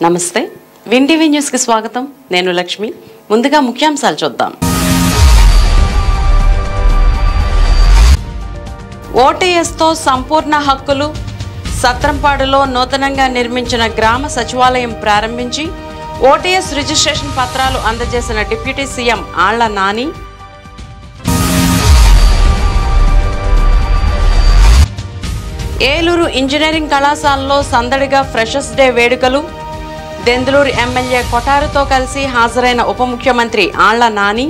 నమస్తే win TV న్యూస్కి స్వాగతం నేను లక్ష్మి ముందుగా ముఖ్యాంశాలు చూద్దాం ఓటీఎస్తో సంపూర్ణ హక్కులు సత్రంపాడులో నూతనంగా నిర్మించిన గ్రామ సచివాలయం ప్రారంభించి ఓటీఎస్ రిజిస్ట్రేషన్ పత్రాలు అందజేసిన deputy CM Alla Nani Eluru engineering కళాశాలలో సందడిగా ఫ్రెషర్స్ డే వేడుకలు దెందులూరు ఎమ్మెల్యే కొటారుతో కలిసి హాజరైన ఉప ముఖ్యమంత్రి ఆళ్ల నాని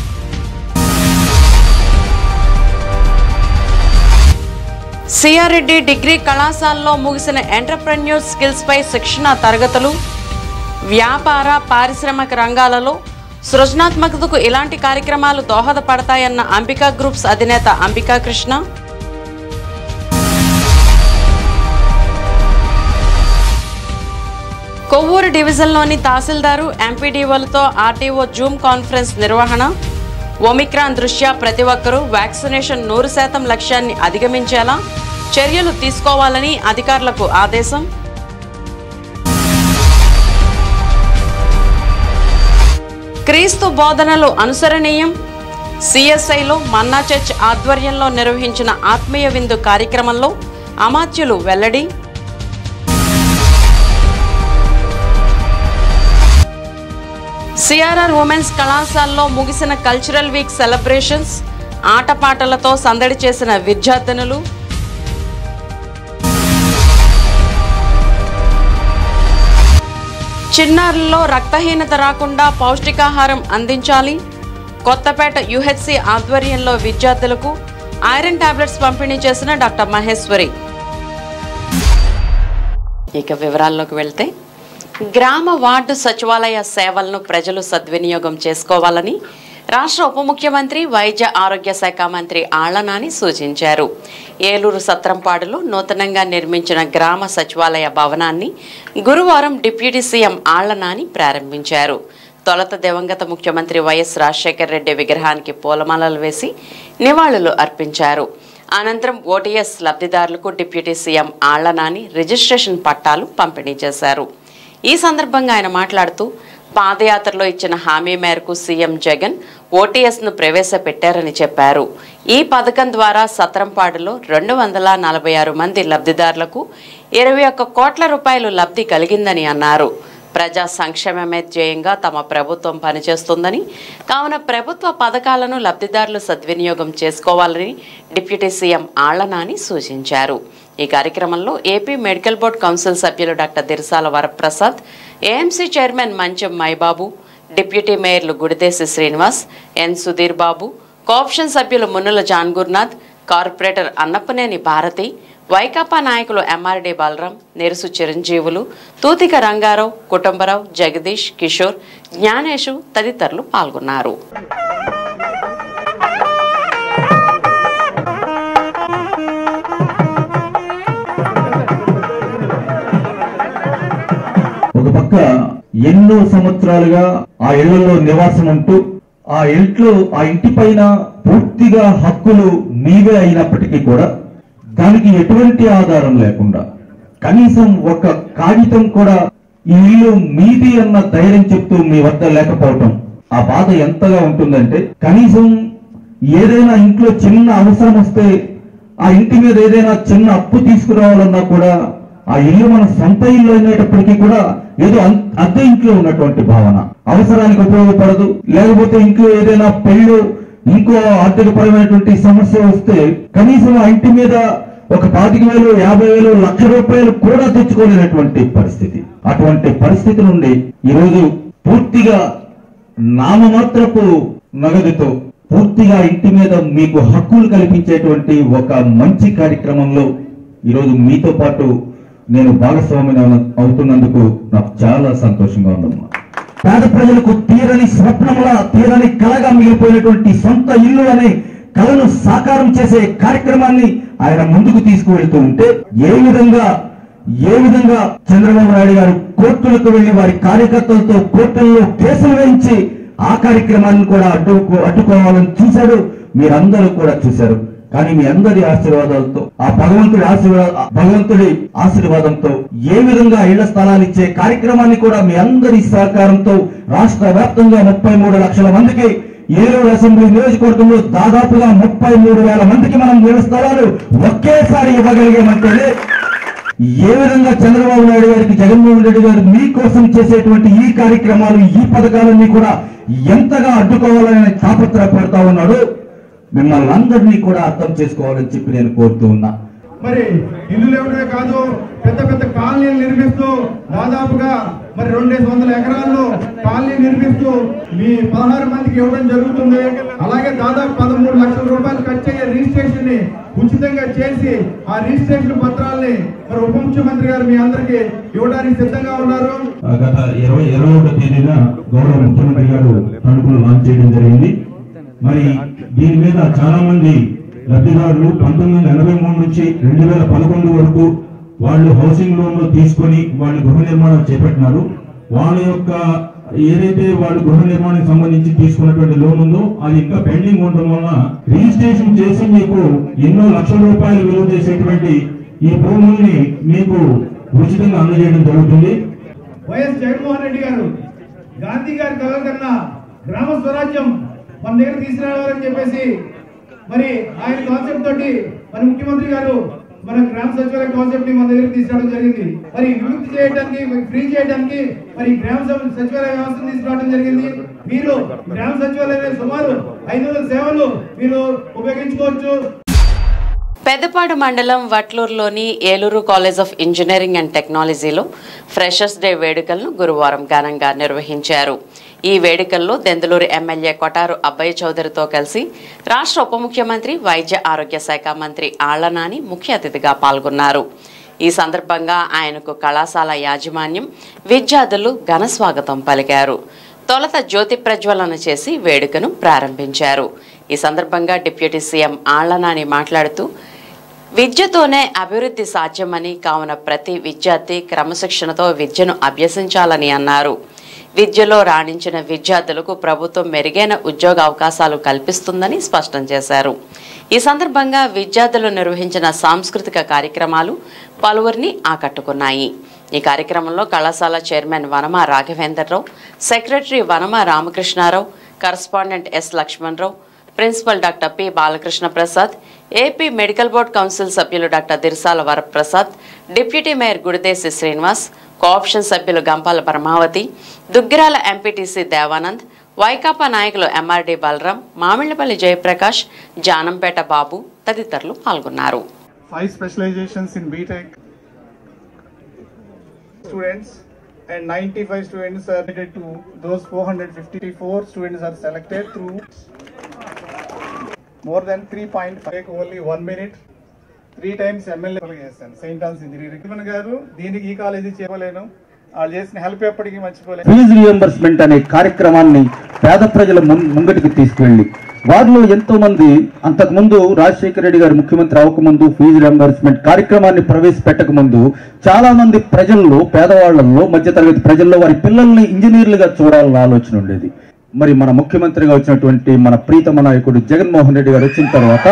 సిఆర్రెడ్డి డిగ్రీ కళాశాలలో ముగిసిన ఎంటర్ప్రెన్యూర్ స్కిల్స్ పై శిక్షణ తరగతులు వ్యాపార పారిశ్రామిక రంగాలలో సృజనాత్మకతకు ఇలాంటి కార్యక్రమాలు దోహదపడతాయన్న అంబికా గ్రూప్స్ అధినేత అంబికా కృష్ణ కొవ్వూరు డివిజన్లోని తహసీల్దారు ఎంపీడీఓలతో ఆర్టీఓ జూమ్ కాన్ఫరెన్స్ నిర్వహణ ఒమిక్రాన్ దృష్ట్యా ప్రతి ఒక్కరూ వ్యాక్సినేషన్ నూరు శాతం లక్ష్యాన్ని అధిగమించేలా చర్యలు తీసుకోవాలని అధికారులకు ఆదేశం క్రీస్తు బోధనలు అనుసరణీయం సిఎస్ఐలో మన్నా చర్చ్ ఆధ్వర్యంలో నిర్వహించిన ఆత్మీయ విందు కార్యక్రమంలో అమాత్యులు వెల్లడి సిఆర్ఆర్ ఉమెన్స్ కళాశాలలో ముగిసిన కల్చరల్ వీక్ సెలబ్రేషన్స్ ఆటపాటలతో సందడి చేసిన విద్యార్థినులు చిన్నారుల్లో రక్తహీనత రాకుండా పౌష్టికాహారం అందించాలి కొత్తపేట యుహెచ్సి ఆధ్వర్యంలో విద్యార్థులకు ఐరన్ టాబ్లెట్స్ పంపిణీ చేసిన డాక్టర్ మహేశ్వరి ఇక వివరాల్లోకి వెళ్తే గ్రామ వార్డు సచివాలయ సేవలను ప్రజలు సద్వినియోగం చేసుకోవాలని రాష్ట్ర ఉప ముఖ్యమంత్రి వైద్య ఆరోగ్య శాఖ మంత్రి ఆళ్లనాని సూచించారు ఏలూరు సత్రంపాడులో నూతనంగా నిర్మించిన గ్రామ సచివాలయ భవనాన్ని గురువారం డిప్యూటీ సీఎం ఆళ్లనాని ప్రారంభించారు తొలత దివంగత ముఖ్యమంత్రి వైఎస్ రాజశేఖర రెడ్డి విగ్రహానికి పూలమాలలు వేసి నివాళులు అర్పించారు అనంతరం ఓటీఎస్ లబ్ధిదారులకు డిప్యూటీ సీఎం ఆళ్లనాని రిజిస్ట్రేషన్ పట్టాలు పంపిణీ చేశారు ఈ సందర్భంగా ఆయన మాట్లాడుతూ పాదయాత్రలో ఇచ్చిన హామీ మేరకు సీఎం జగన్ ఓటీఎస్ను ప్రవేశపెట్టారని చెప్పారు ఈ పథకం ద్వారా సత్రంపాడులో రెండు వందల నలభై ఆరు మంది లబ్ధిదారులకు ఇరవై ఒక్క కోట్ల రూపాయలు లబ్ధి కలిగిందని అన్నారు ప్రజా సంక్షేమమే ధ్యేయంగా తమ ప్రభుత్వం పనిచేస్తుందని కావున ప్రభుత్వ పథకాలను లబ్ధిదారులు సద్వినియోగం చేసుకోవాలని డిప్యూటీ సీఎం ఆళ్లనాని సూచించారు ఈ కార్యక్రమంలో ఏపీ మెడికల్ బోర్డు కౌన్సిల్ సభ్యులు doctor Dirasala Varaprasad AMC chairman Mancham Maibabu deputy మేయర్లు గుడిదేశి శ్రీనివాస్ ఎన్ సుధీర్ బాబు కోఆప్షన్ సభ్యులు మున్నుల జాన్ గురునాథ్ కార్పొరేటర్ అన్నప్పనేని భారతి వైకాపా నాయకులు ఎంఆర్డి బలరాం నెరుసు చిరంజీవులు తూతిక రంగారావు కుటుంబరావు జగదీష్ కిషోర్ జ్ఞానేషు తదితరులు పాల్గొన్నారు ఒక పక్క ఎన్నో సంవత్సరాలుగా ఆ ఇళ్లలో నివాసం ఉంటూ ఆ ఇంట్లో ఆ ఇంటి పైన పూర్తిగా హక్కులు మీవే అయినప్పటికీ కూడా దానికి ఎటువంటి ఆధారం లేకుండా కనీసం ఒక కాగితం కూడా ఈ ఇల్లు మీది అన్న ధైర్యం చెప్తూ మీ వద్ద లేకపోవటం ఆ బాధ ఎంతగా ఉంటుందంటే కనీసం ఏదైనా ఇంట్లో చిన్న అవసరం వస్తే ఆ ఇంటి మీద ఏదైనా చిన్న అప్పు తీసుకురావాలన్నా కూడా ఆ ఇల్లు మన సొంత ఇల్లు అనేటప్పటికీ కూడా ఏదో అన్- అద్దె ఇంట్లో ఉన్నటువంటి భావన అవసరానికి ఉపయోగపడదు లేకపోతే ఇంట్లో ఏదైనా పెళ్ళు ఇంకో ఆర్థికపరమైనటువంటి సమస్య వస్తే కనీసం ఆ ఇంటి మీద ఒక పాతిక వేలు యాభై వేలు లక్ష రూపాయలు కూడా తెచ్చుకోలేనటువంటి పరిస్థితి అటువంటి పరిస్థితి నుండి ఈరోజు పూర్తిగా నామమాత్రపు నగదుతో పూర్తిగా ఇంటి మీద మీకు హక్కులు కల్పించేటువంటి ఒక మంచి కార్యక్రమంలో ఈరోజు మీతో పాటు నేను భాగస్వామిని అవ- అవుతున్నందుకు నాకు చాలా సంతోషంగా ఉందమ్మా పేద ప్రజలకు తీరని స్వప్నంలా తీరని కలగా మిగిలిపోయినటువంటి సొంత ఇల్లు అనే కలను సాకారం చేసే కార్యక్రమాన్ని ఆయన ముందుకు తీసుకువెళ్తూ ఉంటే ఏ విధంగా ఏ విధంగా చంద్రబాబు నాయుడు గారు కోర్టులకు వెళ్లి వారి కార్యకర్తలతో కోర్టుల్లో కేసులు వేయించి ఆ కార్యక్రమాన్ని కూడా అడ్డు అడ్డుకోవాలని చూశాడు మీరందరూ కూడా చూశారు కానీ మీ అందరి ఆశీర్వాదాలతో ఆ భగవంతుడి ఆశీర్వాద భగవంతుడి ఆశీర్వాదంతో ఏ విధంగా ఇళ్ల స్థలాలు ఇచ్చే కార్యక్రమాన్ని కూడా మీ అందరి సహకారంతో రాష్ట్ర వ్యాప్తంగా ముప్పై మూడు లక్షల మందికి ఏలూరు అసెంబ్లీ నియోజకవర్గంలో దాదాపుగా ముప్పై మూడు వేల మందికి మనం ఇళ్ల స్థలాలు ఒకేసారి ఇవ్వగలిగామంటేనే ఏ విధంగా చంద్రబాబు నాయుడు గారికి జగన్మోహన్ రెడ్డి గారు మీకోసం చేసేటువంటి ఈ కార్యక్రమాలు ఈ పథకాలన్నీ కూడా ఎంతగా అడ్డుకోవాలని తాపత్రయపడతా ఉన్నాడు మిమ్మల్ని అందరినీ కూడా అర్థం చేసుకోవాలని చెప్పి నేను కోరుతూ ఉన్నా మరి ఇల్లు ఇవ్వడమే కాదు పెద్ద పెద్ద కాలనీలు నిర్మిస్తూ దాదాపుగా మరి రెండేసి వందల ఎకరాల్లో కాలనీ నిర్మిస్తూ మీ పదహారు మందికి ఇవ్వడం జరుగుతుంది అలాగే దాదాపు పదమూడు లక్షల రూపాయలు ఖర్చు అయ్యే రిజిస్ట్రేషన్ ని ఉచితంగా చేసి ఆ రిజిస్ట్రేషన్ పత్రాల్ని మరి ఉప ముఖ్యమంత్రి గారు మీ అందరికి ఇవ్వడానికి సిద్ధంగా ఉన్నారు ఆ గత ఇరవై ఇరవై ఒకటో తేదీన గౌరవ ముఖ్యమంత్రి గారు తణుకులో లాంచ్ చేయడం జరిగింది మరి దీని మీద చాలా మంది లబ్ధిదారులు పంతొమ్మిది వందల ఎనభై మూడు నుంచి రెండు వేల పదకొండు వరకు వాళ్ళు హౌసింగ్ లోన్లు తీసుకొని వాళ్ళు గృహ నిర్మాణం చేపట్టినారు వాళ్ళ యొక్క ఏదైతే వాళ్ళు గృహ నిర్మాణానికి సంబంధించి తీసుకున్నటువంటి లోన్ ఉందో అది ఇంకా పెండింగ్ ఉండడం వల్ల రిజిస్ట్రేషన్ చేసి మీకు ఎన్నో లక్షల రూపాయలు విలువ చేసేటువంటి ఈ భూముల్ని మీకు ఉచితంగా అందజేయడం జరుగుతుంది వైఎస్ జగన్మోహన్ రెడ్డి గారు గాంధీ గారి కలల కన్నా గ్రామ స్వరాజ్యం మన దగ్గర తీసుకురావాలని చెప్పేసి మరి ఆయన కాన్సెప్ట్ తోటి మన ముఖ్యమంత్రి గారు మన గ్రామ సచివాలయ కాన్సెప్ట్ ని మన దగ్గర తీసుకురావడం జరిగింది మరి విముక్తి చేయడానికి ఫ్రీ చేయడానికి మరి గ్రామ సభ- సచివాలయ వ్యవస్థను తీసుకురావడం జరిగింది మీరు గ్రామ సచివాలయంలో సుమారు ఐదు వందల సేవలు మీరు ఉపయోగించుకోవచ్చు పెద్దపాడు మండలం వట్లూరులోని Eluru college of engineering and టెక్నాలజీలో ఫ్రెషర్స్ డే వేడుకలను గురువారం ఘనంగా నిర్వహించారు ఈ వేడుకల్లో దెందులూరు ఎమ్మెల్యే కొటారు అబ్బయ్య చౌదరితో కలిసి రాష్ట్ర ఉప ముఖ్యమంత్రి వైద్య ఆరోగ్య శాఖ మంత్రి ఆళ్లనాని ముఖ్య అతిథిగా పాల్గొన్నారు ఈ సందర్భంగా ఆయనకు కళాశాల యాజమాన్యం విద్యార్థులు ఘన స్వాగతం పలికారు తొలుత జ్యోతి ప్రజ్వలన చేసి వేడుకను ప్రారంభించారు ఈ సందర్భంగా డిప్యూటీ సీఎం ఆళ్లనాని మాట్లాడుతూ విద్యతోనే అభివృద్ధి సాధ్యమని కావున ప్రతి విద్యార్థి క్రమశిక్షణతో విద్యను అభ్యసించాలని అన్నారు విద్యలో రాణించిన విద్యార్థులకు ప్రభుత్వం మెరుగైన ఉద్యోగ అవకాశాలు కల్పిస్తుందని స్పష్టం చేశారు ఈ సందర్భంగా విద్యార్థులు నిర్వహించిన సాంస్కృతిక కార్యక్రమాలు పలువురిని ఆకట్టుకున్నాయి ఈ కార్యక్రమంలో కళాశాల chairman Vanama Raghavendrarao secretary Vanama Ramakrishnarao correspondent S Lakshmanarao principal doctor P Balakrishna Prasad AP medical board council సభ్యులు doctor Dirsala Varaprasad deputy mayor Gudidesi Srinivas cooption సభ్యులు గంపాల పరమావతి దుగ్గిరాల ఎంపీటీసీ దేవానంద్ వైకాపా నాయకులు ఎంఆర్డి బలరాం మామిళ్లపల్లి జయప్రకాష్ జానంపేట బాబు తదితరులు పాల్గొన్నారు five specializations in BTech students and 95 students are admitted to those 454 students are selected through more than 3.5 take only one minute three times MLA చేస్తాను saint Ann's engineering గారు దీనికి ఈ college చేయలేను వాళ్ళు చేసిన హెల్ప్ ఎప్పటికీ మర్చిపోలేదు ఫీజు రియంబర్స్మెంట్ అనే కార్యక్రమాన్ని పేద ప్రజల ముం- ముంగటికి తీసుకువెళ్ళి వారిలో ఎంతో మంది అంతకుముందు రాజశేఖర రెడ్డి గారు ముఖ్యమంత్రి అవ్వకముందు ఫీజు రియంబర్స్మెంట్ కార్యక్రమాన్ని ప్రవేశపెట్టక ముందు చాలా మంది ప్రజల్లో పేదవాళ్లలో మధ్యతరగతి ప్రజల్లో వారి పిల్లల్ని ఇంజనీర్లుగా చూడాలన్న ఆలోచన ఉండేది మరి మన ముఖ్యమంత్రిగా వచ్చినటువంటి మన ప్రీతమ నాయకుడు జగన్మోహన్ రెడ్డి గారు వచ్చిన తర్వాత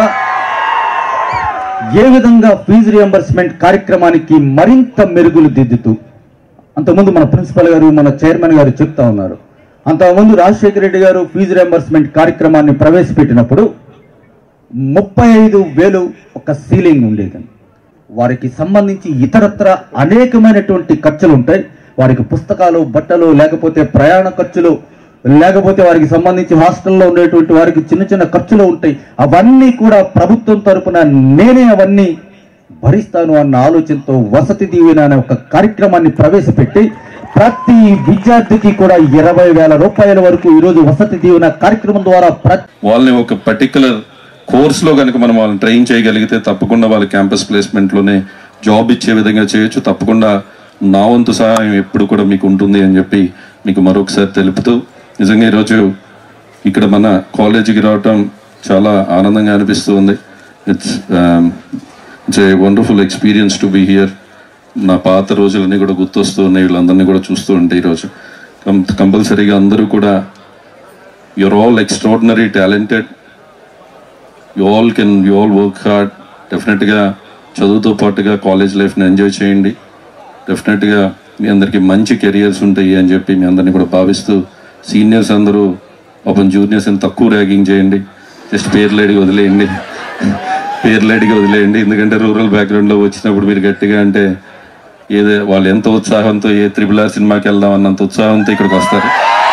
ఏ విధంగా ఫీజు రియంబర్స్మెంట్ కార్యక్రమానికి మరింత మెరుగులు దిద్దుతూ అంతకుముందు మన ప్రిన్సిపల్ గారు మన చైర్మన్ గారు చెప్తా ఉన్నారు అంతకుముందు రాజశేఖర రెడ్డి గారు ఫీజు రియంబర్స్మెంట్ కార్యక్రమాన్ని ప్రవేశపెట్టినప్పుడు ముప్పై ఐదు వేలు ఒక సీలింగ్ ఉండేది వారికి సంబంధించి ఇతరత్ర అనేకమైనటువంటి ఖర్చులు ఉంటాయి వారికి పుస్తకాలు బట్టలు లేకపోతే ప్రయాణ ఖర్చులు లేకపోతే వారికి సంబంధించి హాస్టల్లో ఉండేటువంటి వారికి చిన్న చిన్న ఖర్చులు ఉంటాయి అవన్నీ కూడా ప్రభుత్వం తరపున నేనే అవన్నీ భరిస్తాను అన్న ఆలోచనతో వసతి దీవెన అనే ఒక కార్యక్రమాన్ని ప్రవేశపెట్టి ప్రతి విద్యార్థికి కూడా ఇరవై వేల రూపాయల వరకు ఈరోజు వసతి దీవెన కార్యక్రమం ద్వారా ప్రతి వాళ్ళని ఒక పర్టికులర్ కోర్స్లో కనుక మనం వాళ్ళని ట్రైన్ చేయగలిగితే తప్పకుండా వాళ్ళ క్యాంపస్ ప్లేస్మెంట్లోనే జాబ్ ఇచ్చే విధంగా చేయొచ్చు తప్పకుండా నా వంతు సహాయం ఎప్పుడు కూడా మీకు ఉంటుంది అని చెప్పి మీకు మరొకసారి తెలుపుతూ నిజంగా ఈరోజు ఇక్కడ మన కాలేజీకి రావటం చాలా ఆనందంగా అనిపిస్తూ ఉంది it's it's a wonderful experience to be here నా పాత రోజులన్నీ కూడా గుర్తొస్తూ ఉన్నాయి వీళ్ళందరినీ కూడా చూస్తూ ఉంటే ఈరోజు కంపల్సరీగా అందరూ కూడా you're all extraordinary talented you all can you all work hard డెఫినెట్గా చదువుతో పాటుగా కాలేజ్ లైఫ్ని ఎంజాయ్ చేయండి డెఫినెట్గా మీ అందరికీ మంచి కెరియర్స్ ఉంటాయి అని చెప్పి మీ అందరినీ కూడా భావిస్తూ సీనియర్స్ అందరూ పాపం జూనియర్స్ అని తక్కువ ర్యాగింగ్ చేయండి జస్ట్ పేరు లేడిగా వదిలేయండి పేరు లేడిగా వదిలేయండి ఎందుకంటే రూరల్ బ్యాక్గ్రౌండ్లో వచ్చినప్పుడు మీరు గట్టిగా అంటే ఏదో వాళ్ళు ఎంత ఉత్సాహంతో ఏ త్రిబుల్ ఆర్ సినిమాకి వెళ్దాం అన్నంత ఉత్సాహంతో ఇక్కడికి వస్తారు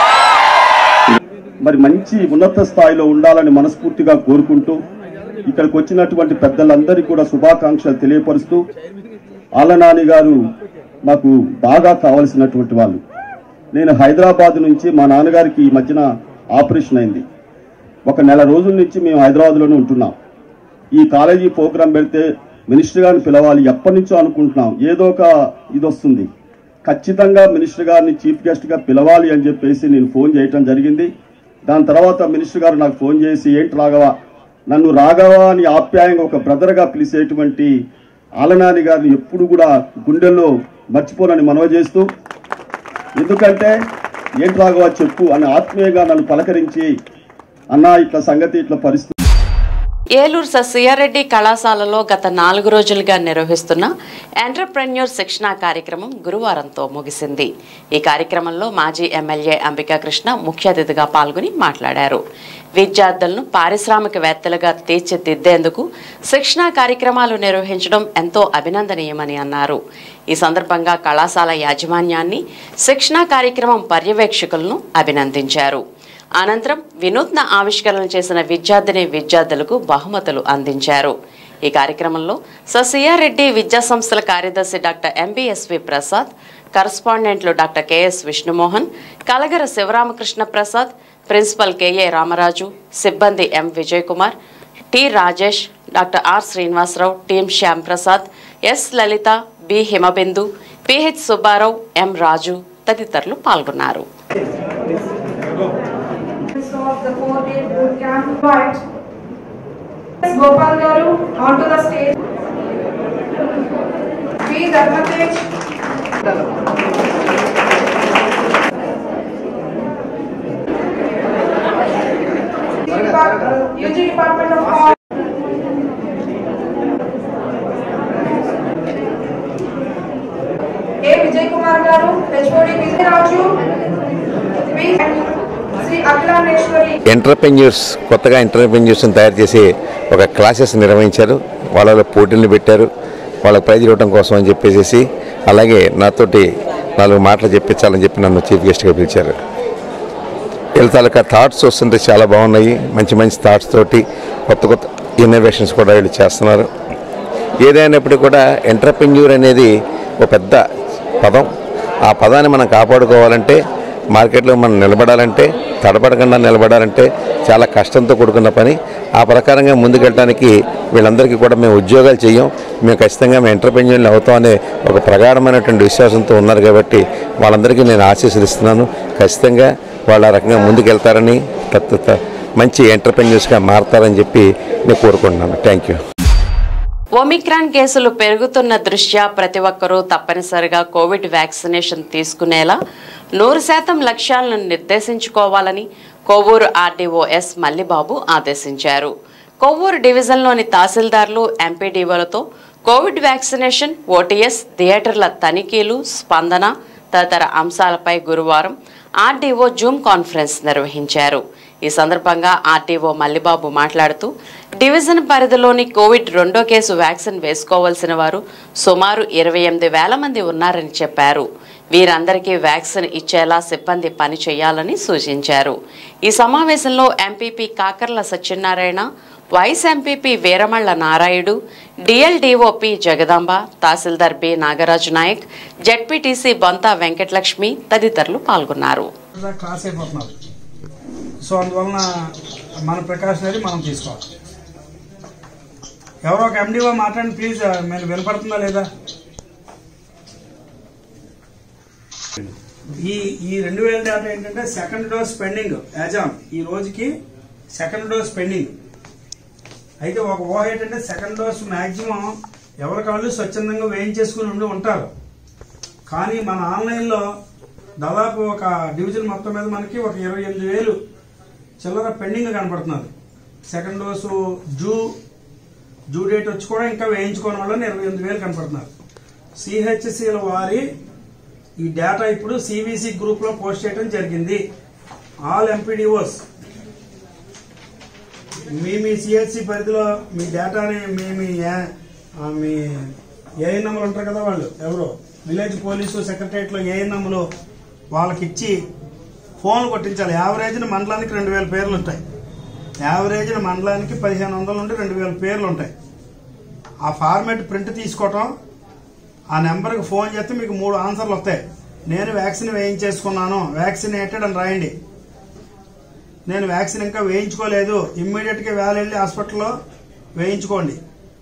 మరి మంచి ఉన్నత స్థాయిలో ఉండాలని మనస్ఫూర్తిగా కోరుకుంటూ ఇక్కడికి వచ్చినటువంటి పెద్దలందరికీ కూడా శుభాకాంక్షలు తెలియపరుస్తూ ఆలనాని గారు మాకు బాగా కావలసినటువంటి వాళ్ళు నేను హైదరాబాద్ నుంచి మా నాన్నగారికి ఈ మధ్యన ఆపరేషన్ అయింది ఒక నెల రోజుల నుంచి మేము హైదరాబాద్లోనే ఉంటున్నాం ఈ కాలేజీ ప్రోగ్రాం పెడితే మినిస్టర్ గారిని పిలవాలి ఎప్పటి నుంచో అనుకుంటున్నాం ఏదో ఒక ఇది వస్తుంది ఖచ్చితంగా మినిస్టర్ గారిని చీఫ్ గెస్ట్గా పిలవాలి అని చెప్పేసి నేను ఫోన్ చేయటం జరిగింది దాని తర్వాత మినిస్టర్ గారు నాకు ఫోన్ చేసి ఏంటి రాఘవా నన్ను రాఘవా అని ఆప్యాయంగా ఒక బ్రదర్గా పిలిచేటువంటి ఆలనాని గారిని ఎప్పుడు కూడా గుండెల్లో మర్చిపోనని మనవి చేస్తూ ఎందుకంటే ఏంటి రాఘవా చెప్పు అని ఆత్మీయంగా నన్ను పలకరించి అన్నా ఇట్లా సంగతి ఇట్లా పరిస్థితి ఏలూరు ససియారెడ్డి కళాశాలలో గత నాలుగు రోజులుగా నిర్వహిస్తున్న ఎంటర్ప్రెన్యూర్ శిక్షణ కార్యక్రమం గురువారంతో ముగిసింది ఈ కార్యక్రమంలో మాజీ ఎమ్మెల్యే అంబికా కృష్ణ ముఖ్య అతిథిగా పాల్గొని మాట్లాడారు విద్యార్థులను పారిశ్రామికవేత్తలుగా తీర్చిదిద్దేందుకు శిక్షణా కార్యక్రమాలు నిర్వహించడం ఎంతో అభినందనీయమని అన్నారు ఈ సందర్భంగా కళాశాల యాజమాన్యాన్ని శిక్షణా కార్యక్రమం పర్యవేక్షకులను అభినందించారు అనంతరం వినూత్న ఆవిష్కరణలు చేసిన విద్యార్థిని విద్యార్థులకు బహుమతులు అందించారు ఈ కార్యక్రమంలో ససియారెడ్డి విద్యా సంస్థల కార్యదర్శి డాక్టర్ ఎంబీఎస్వి ప్రసాద్ కరస్పాండెంట్లు doctor KS Vishnumohan Kalagara Sivaramakrishna Prasad principal KA Ramaraju సిబ్బంది M Vijay Kumar T Rajesh doctor R Srinivasarao team Shyam Prasad S Lalitha B Himabindu PH Subbarao M Raju తదితరులు పాల్గొన్నారు of the four-day boot camp invite Gopal Garu onto the stage. V. Dharmatej. UG Department of Law. A. Vijay Kumar Garu, HOD Vijay Raju. V. Sri Akhilaneshwari. Entrepreneurs కొత్తగా ఎంటర్ప్రెన్యూర్స్ని తయారు చేసి ఒక classes నిర్వహించారు వాళ్ళలో పోటీలు పెట్టారు వాళ్ళకి ప్రైజ్ ఇవ్వడం కోసం అని చెప్పేసి అలాగే నాతోటి నాలుగు మాటలు చెప్పించాలని చెప్పి నన్ను చీఫ్ గెస్ట్గా పిలిచారు వీళ్ళ తాలూకా థాట్స్ వస్తుంటే చాలా బాగున్నాయి మంచి మంచి థాట్స్ తోటి కొత్త కొత్త ఇన్నోవేషన్స్ కూడా వీళ్ళు చేస్తున్నారు ఏదైనప్పటికీ కూడా ఎంటర్ప్రెన్యూర్ అనేది ఒక పెద్ద పదం ఆ పదాన్ని మనం కాపాడుకోవాలంటే మార్కెట్లో మనం నిలబడాలంటే తడబడకుండా నిలబడాలంటే చాలా కష్టంతో కూడుకున్న పని ఆ ప్రకారంగా ముందుకెళ్ళడానికి వీళ్ళందరికీ కూడా మేము ఉద్యోగాలు చేయం మేము ఖచ్చితంగా మేము ఎంటర్ప్రెన్యూర్లు అవుతామనే ఒక ప్రగాఢమైనటువంటి విశ్వాసంతో ఉన్నారు కాబట్టి వాళ్ళందరికీ నేను ఆశీస్సులు ఇస్తున్నాను ఖచ్చితంగా వాళ్ళ ఆ రకంగా ముందుకెళ్తారని తత్వ మంచి ఎంటర్ప్రెన్యూర్స్గా మారతారని చెప్పి నేను కోరుకుంటున్నాను థ్యాంక్ యూ ఒమిక్రాన్ కేసులు పెరుగుతున్న దృష్ట్యా ప్రతి ఒక్కరూ తప్పనిసరిగా కోవిడ్ వ్యాక్సినేషన్ తీసుకునేలా నూరు శాతం లక్ష్యాలను నిర్దేశించుకోవాలని కొవ్వూరు ఆర్డీఓ ఎస్ మల్లిబాబు ఆదేశించారు కొవ్వూరు డివిజన్లోని తహసీల్దార్లు ఎంపీడీఓలతో కోవిడ్ వ్యాక్సినేషన్ ఓటీఎస్ థియేటర్ల తనిఖీలు స్పందన తదితర అంశాలపై గురువారం ఆర్డీఓ జూమ్ కాన్ఫరెన్స్ నిర్వహించారు ఈ సందర్భంగా ఆర్టీఓ మల్లిబాబు మాట్లాడుతూ డివిజన్ పరిధిలోని కోవిడ్ రెండో కేసు వ్యాక్సిన్ వేసుకోవాల్సిన వారు సుమారు ఇరవై ఎనిమిది వేల మంది ఉన్నారని చెప్పారు వీరందరికీ వ్యాక్సిన్ ఇచ్చేలా సిబ్బంది పని చేయాలని సూచించారు ఈ సమావేశంలో MPP Kakarla Satyanarayana vice MPP Veeramalla Narayudu DLDOP Jagadamba tahsildar B Nagaraju Nayak ZPTC Bonta Venkatalakshmi తదితరులు పాల్గొన్నారు ఇలా క్రాస్ అయిపోతున్నారు సో అందువలన మన ప్రికాషన్ అనేది మనం తీసుకోవాలి ఎవరో ఒక ఎండిఓ మాట్లాడండి ప్లీజ్ మీరు వినపడుతుందా లేదా ఈ ఈ రెండు వేల డేటా ఏంటంటే second dose pending as on ఈ రోజుకి సెకండ్ డోస్ పెండింగ్ అయితే ఒక ఊహ ఏంటంటే సెకండ్ డోస్ మాక్సిమం ఎవరి కాళ్ళు స్వచ్ఛందంగా వేయించేసుకుని ఉండి ఉంటారు కానీ మన ఆన్లైన్లో దాదాపు ఒక డివిజన్ మొత్తం మీద మనకి ఒక ఇరవై ఎనిమిది వేలు చిల్లర పెండింగ్ కనపడుతున్నది second dose due due date వచ్చి కూడా ఇంకా వేయించుకోని వాళ్ళు ఇరవై ఎనిమిది వేలు కనపడుతున్నారు సిహెచ్సిల వారి ఈ డేటా ఇప్పుడు సివిసి గ్రూప్ లో పోస్ట్ చేయడం జరిగింది ఆల్ ఎంపీడీఓస్ మీ మీ సిహెచ్సి పరిధిలో మీ డేటాని మీ మీ ఏ- ఆ, మీ ఏఎన్ఎంలు ఉంటారు కదా వాళ్ళు ఎవరు విలేజ్ పోలీసు సెక్రటరియట్లో ఏఎన్ఎంలు వాళ్ళకి ఇచ్చి ఫోన్లు కొట్టించాలి యావరేజ్న మండలానికి రెండు వేల పేర్లు ఉంటాయి యావరేజ్న మండలానికి పదిహేను వందల నుండి రెండు వేల పేర్లు ఉంటాయి ఆ ఫార్మేట్ ప్రింట్ తీసుకోవటం ఆ నెంబర్కి ఫోన్ చేస్తే మీకు మూడు ఆన్సర్లు వస్తాయి నేను వ్యాక్సిన్ వేయించేసుకున్నాను వ్యాక్సినేటెడ్ అని రాయండి నేను వ్యాక్సిన్ ఇంకా వేయించుకోలేదు ఇమ్మీడియట్గా వేళ వెళ్ళి హాస్పిటల్లో వేయించుకోండి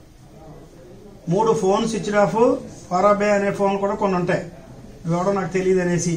మూడు ఫోన్ స్విచ్ ఆఫ్ ఫరాబే అనే ఫోన్ కూడా కొన్ని ఉంటాయి ఇవెవడో నాకు తెలియదు అనేసి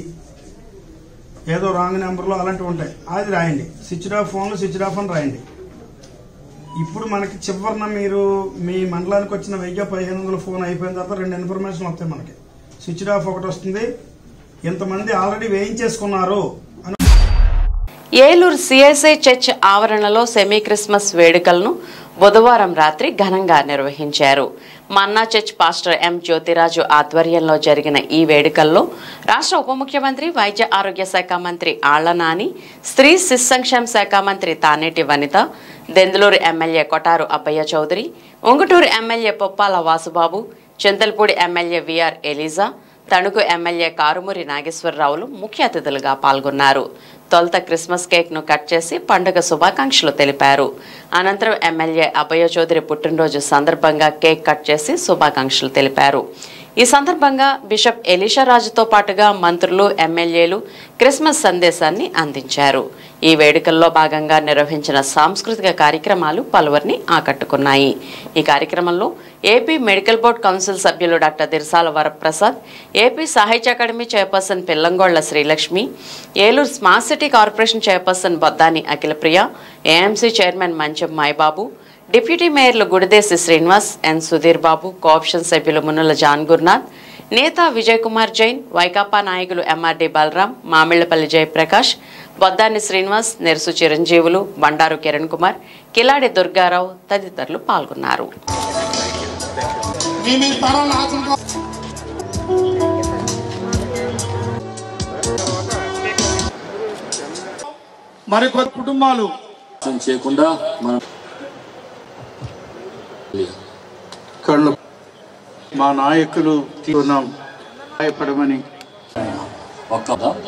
ఏదో రాంగ్ నెంబర్లో అలాంటివి ఉంటాయి అది రాయండి స్విచ్ ఆఫ్ ఫోన్లు స్విచ్ ఆఫ్ అని రాయండి ఇప్పుడు మనకి చివరిన మీరు మీ మండలానికి వచ్చిన వెయ్యి పదిహేను వందల ఫోన్ అయిపోయిన తర్వాత రెండు ఇన్ఫర్మేషన్ వస్తాయి మనకి స్విచ్ ఆఫ్ ఒకటి వస్తుంది ఇంతమంది ఆల్రెడీ వేయించేసుకున్నారు అని ఏలూరు సిఎస్ఐ చర్చ్ ఆవరణలో సెమీ క్రిస్మస్ వేడుకలను బుధవారం రాత్రి ఘనంగా నిర్వహించారు Manna church pastor M Jyothiraju ఆధ్వర్యంలో జరిగిన ఈ వేడుకల్లో రాష్ట్ర ఉప ముఖ్యమంత్రి వైద్య ఆరోగ్య శాఖ మంత్రి ఆళ్ల నాని స్త్రీ శిశు సంక్షేమ శాఖ మంత్రి Taneti Vanitha Denduluru MLA Kotaru Abbayya Chowdary Ungutur MLA Poppala Vasubabu Chintalapudi MLA VR Eliza Tanuku MLA Karumuri నాగేశ్వరరావులు ముఖ్య అతిథులుగా పాల్గొన్నారు తొలుత క్రిస్మస్ కేక్ ను కట్ చేసి పండుగ శుభాకాంక్షలు తెలిపారు అనంతరం ఎమ్మెల్యే అభయ చౌదరి పుట్టినరోజు సందర్భంగా కేక్ కట్ చేసి శుభాకాంక్షలు తెలిపారు ఈ సందర్భంగా బిషప్ ఎలీషారాజుతో పాటుగా మంత్రులు ఎమ్మెల్యేలు క్రిస్మస్ సందేశాన్ని అందించారు ఈ వేడుకల్లో భాగంగా నిర్వహించిన సాంస్కృతిక కార్యక్రమాలు పలువురిని ఆకట్టుకున్నాయి ఈ కార్యక్రమంలో ఏపీ మెడికల్ బోర్డు కౌన్సిల్ సభ్యులు డాక్టర్ దిర్సాల వరప్రసాద్ ఏపీ సాహిత్య academy chairperson Pillangolla Srilakshmi Eluru smart city corporation chairperson Boddani Akhilapriya AMC chairman Mancham Mayababu deputy మేయర్లు గుడిదేశి శ్రీనివాస్ ఎన్ సుధీర్ బాబు కోఆప్షన్ సభ్యులు మునుల జాన్ గురునాథ్ నేత విజయ్ కుమార్ జైన్ వైకాపా నాయకులు ఎంఆర్డి బలరాం మామిళ్లపల్లి జయప్రకాష్ బొద్దాని శ్రీనివాస్ నెరుసు చిరంజీవులు బండారు కిరణ్ కుమార్ కిలాడి దుర్గారావు తదితరులు పాల్గొన్నారు మరికొన్ని కుటుంబాలు చేయకుండా మనం కళ్ళు మా నాయకులు తీసుకున్నాం భయపడమని ఒక్క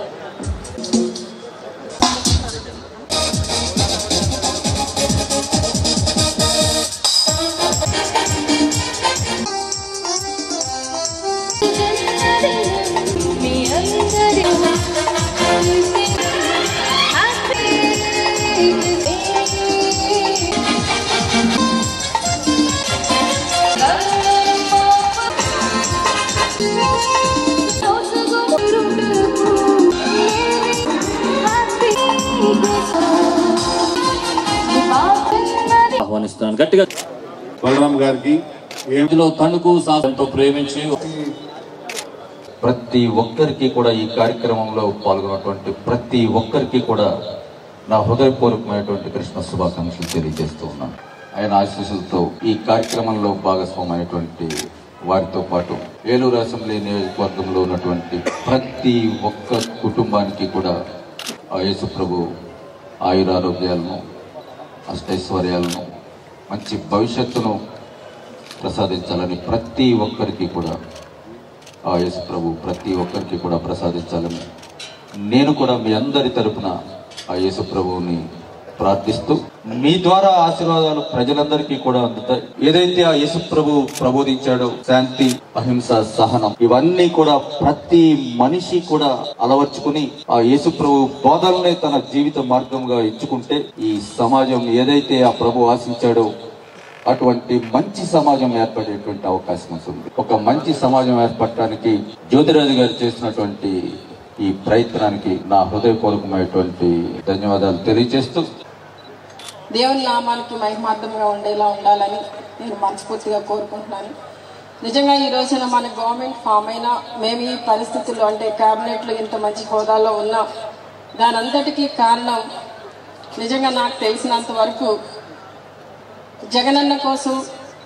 ఆహ్వానిస్తున్నాను గట్టిగా బలరాం గారికి ఇందులో తణుకు సాగంతో ప్రేమించి ప్రతి ఒక్కరికి కూడా ఈ కార్యక్రమంలో పాల్గొన్నటువంటి ప్రతి ఒక్కరికి కూడా నా హృదయపూర్వకమైనటువంటి క్రిస్మస్ శుభాకాంక్షలు తెలియజేస్తూ ఉన్నాను ఆయన ఆశీస్సులతో ఈ కార్యక్రమంలో భాగస్వామైనటువంటి వారితో పాటు ఏలూరు అసెంబ్లీ నియోజకవర్గంలో ఉన్నటువంటి ప్రతి ఒక్క కుటుంబానికి కూడా ఆ యేసు ప్రభు ఆయురారోగ్యాలను అష్టైశ్వర్యాలను మంచి భవిష్యత్తును ప్రసాదించాలని ప్రతి ఒక్కరికి కూడా ఆ యేసు ప్రభు ప్రతి ఒక్కరికి కూడా ప్రసాదించాలని నేను కూడా మీ అందరి తరపున ఆ యేసు ప్రభువుని ప్రార్థిస్తూ మీ ద్వారా ఆశీర్వాదాలు ప్రజలందరికీ కూడా అందుతాయి ఏదైతే ఆ యేసు ప్రభు ప్రబోధించాడో శాంతి అహింస సహనం ఇవన్నీ కూడా ప్రతి మనిషి కూడా అలవర్చుకుని ఆ యేసు ప్రభు బోధనలే తన జీవిత మార్గంగా ఎంచుకుంటే ఈ సమాజం ఏదైతే ఆ ప్రభు ఆశించాడో అటువంటి మంచి సమాజం ఏర్పడేటువంటి అవకాశం ఉంటుంది ఒక మంచి సమాజం ఏర్పడటానికి జ్యోతిరాజు గారు చేసినటువంటి ఈ ప్రయత్నానికి నా హృదయపూర్వకమైనటువంటి ధన్యవాదాలు తెలియజేస్తూ దేవుని నామానికి మహిమార్థంగా ఉండేలా ఉండాలని నేను మనస్ఫూర్తిగా కోరుకుంటున్నాను నిజంగా ఈ రోజున మన గవర్నమెంట్ ఫామ్ అయినా మేము ఈ పరిస్థితుల్లో అంటే క్యాబినెట్లో ఇంత మంచి హోదాలో ఉన్నాం దాని అంతటికీ కారణం నిజంగా నాకు తెలిసినంత వరకు జగనన్న కోసం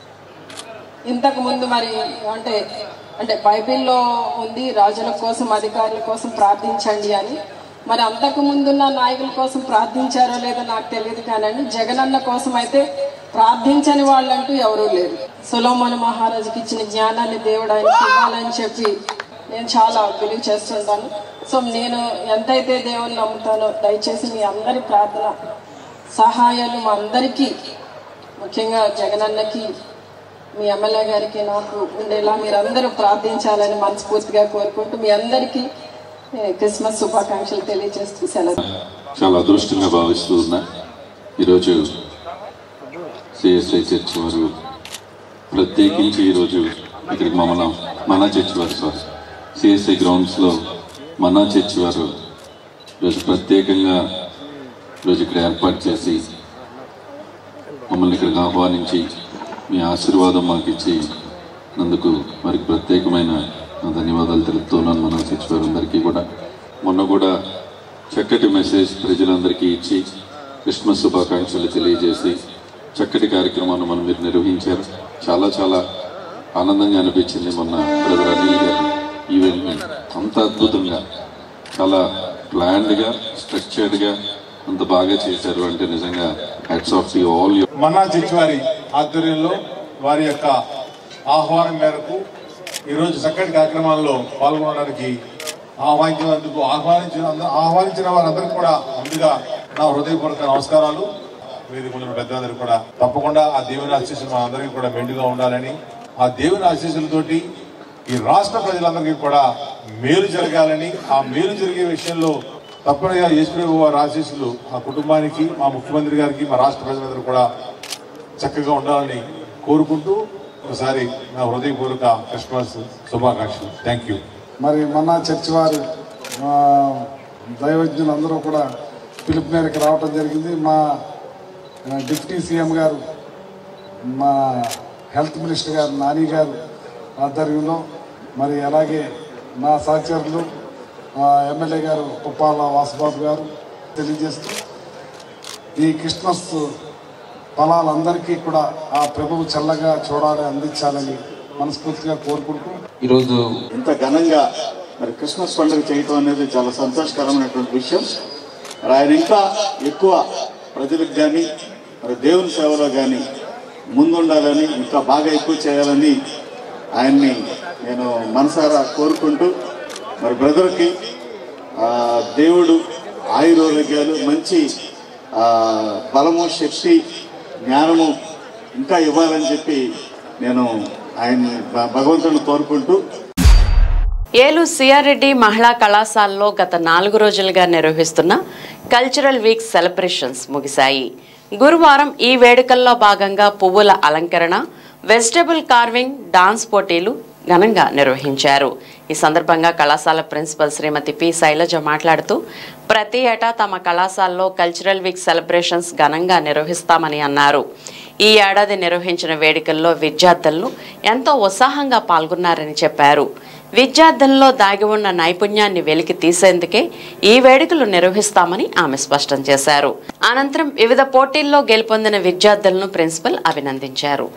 ఇంతకు ముందు మరి అంటే అంటే బైబిల్లో ఉంది రాజుల కోసం అధికారుల కోసం ప్రార్థించండి అని మరి అంతకు ముందున్న నాయకుల కోసం ప్రార్థించారో లేదో నాకు తెలియదు కానండి జగనన్న కోసం అయితే ప్రార్థించని వాళ్ళంటూ ఎవరూ లేరు సులోమన్ మహారాజుకి ఇచ్చిన జ్ఞానాన్ని దేవుడు ఆయనకి ఇవ్వాలని చెప్పి నేను చాలా బిలీవ్ చేస్తుంటాను సో నేను ఎంతైతే దేవుని నమ్ముతానో దయచేసి మీ అందరి ప్రార్థన సహాయాలు మా అందరికీ ముఖ్యంగా జగనన్నకి మీ ఎమ్మెల్యే గారికి నాకు ఉండేలా మీరందరూ ప్రార్థించాలని మనస్ఫూర్తిగా కోరుకుంటూ మీ అందరికీ ఏ, క్రిస్మస్ శుభాకాంక్షలు తెలియజేస్తూ సెలవు చాలా అదృష్టంగా భావిస్తూ ఉన్నా ఈరోజు సిఎస్ఐ చర్చ్ వారు ప్రత్యేకించి ఈరోజు ఇక్కడికి మమ్మల్ని మనా చర్చ్ వారు సారీ సిఎస్ఐ గ్రౌండ్స్లో మనా చర్చ్ వారు ఈరోజు ప్రత్యేకంగా ఈరోజు ఇక్కడ ఏర్పాటు చేసి మమ్మల్ని ఇక్కడికి ఆహ్వానించి మీ ఆశీర్వాదం మాకు ఇచ్చి నందుకు వారికి ప్రత్యేకమైన నా ధన్యవాదాలు తెలుపుతున్నాను మన చర్చ్ వారందరికీ కూడా మొన్న కూడా చక్కటి మెసేజ్ ప్రజలందరికీ ఇచ్చి క్రిస్మస్ శుభాకాంక్షలు తెలియజేసి చక్కటి కార్యక్రమాన్ని మనం మీరు నిర్వహించారు చాలా చాలా ఆనందంగా అనిపించింది మొన్న బ్రదర్ అనిల్ గారు ఈవెంట్ని అంత అద్భుతంగా చాలా ప్లాన్డ్గా స్ట్రక్చర్డ్గా అంత బాగా చేశారు అంటే నిజంగా heads of the all Manna church వారి ఆధ్వర్యంలో వారి యొక్క ఆహ్వానం మేరకు ఈరోజు చక్కటి కార్యక్రమాల్లో పాల్గొనడానికి ఆహ్వానించినందుకు ఆహ్వానించిన ఆహ్వానించిన వారందరికీ కూడా ముందుగా నా హృదయపూర్వక నమస్కారాలు వేదికలో పెద్దలందరికీ కూడా తప్పకుండా ఆ దేవుని ఆశీస్సులు మా అందరికీ కూడా మెండుగా ఉండాలని ఆ దేవుని ఆశీస్సులతోటి ఈ రాష్ట్ర ప్రజలందరికీ కూడా మేలు జరగాలని ఆ మేలు జరిగే విషయంలో తప్పనిగా యేసుప్రభు వారి ఆశీస్సులు ఆ కుటుంబానికి మా ముఖ్యమంత్రి గారికి మా రాష్ట్ర ప్రజలందరూ కూడా చక్కగా ఉండాలని కోరుకుంటూ ఒకసారి నా హృదయపూర్వక క్రిస్మస్ శుభాకాంక్షలు థ్యాంక్ యూ మరి మొన్న చర్చి వారు మా దైవజ్ఞులు అందరూ కూడా పిలుపు మేరకు రావటం జరిగింది మా ఆ, డిప్యూటీ సీఎం గారు మా హెల్త్ మినిస్టర్ గారు నాని గారు ఆధ్వర్యంలో మరి అలాగే మా సహచరులు మా ఎమ్మెల్యే గారు పుప్పాల వాసుబాబు గారు తెలియజేస్తూ ఈ క్రిస్మస్ ఫలాలందరికీ కూడా ఆ ప్రభువు చల్లగా చూడాలి అందించాలని మనస్ఫూర్తిగా కోరుకుంటూ ఈరోజు ఇంత ఘనంగా మరి క్రిస్మస్ పండుగ చేయటం అనేది చాలా సంతోషకరమైనటువంటి విషయం మరి ఆయన ఇంకా ఎక్కువ ప్రజలకు కానీ మరి దేవుని సేవలో కానీ ముందుండాలని ఇంకా బాగా ఎక్కువ చేయాలని ఆయన్ని నేను మనసారా కోరుకుంటూ మరి బ్రదర్కి ఆ, దేవుడు ఆయురోగ్యాలు మంచి ఆ, బలము శక్తి జ్ఞానము ఇంకా ఇవ్వాలని చెప్పి నేను ఆయన్ని భ- భగవంతుని కోరుకుంటూ ఏలూరు సిఆర్రెడ్డి మహిళా కళాశాలలో గత నాలుగు రోజులుగా నిర్వహిస్తున్న కల్చరల్ వీక్ సెలబ్రేషన్స్ ముగిశాయి గురువారం ఈ వేడుకల్లో భాగంగా పువ్వుల అలంకరణ వెజిటబుల్ కార్వింగ్ డాన్స్ పోటీలు ఘనంగా నిర్వహించారు ఈ సందర్భంగా కళాశాల ప్రిన్సిపల్ శ్రీమతి పి శైలజ మాట్లాడుతూ ప్రతి ఏటా తమ కళాశాలలో కల్చరల్ వీక్ సెలబ్రేషన్స్ ఘనంగా నిర్వహిస్తామని అన్నారు ఈ ఏడాది నిర్వహించిన వేడుకల్లో విద్యార్థులను ఎంతో ఉత్సాహంగా పాల్గొన్నారని చెప్పారు విద్యార్థుల్లో దాగి ఉన్న నైపుణ్యాన్ని వెలికి తీసేందుకే ఈ వేడుకలు నిర్వహిస్తామని ఆమె స్పష్టం చేశారు అనంతరం వివిధ పోటీల్లో గెలుపొందిన విద్యార్థులను ప్రిన్సిపల్ అభినందించారు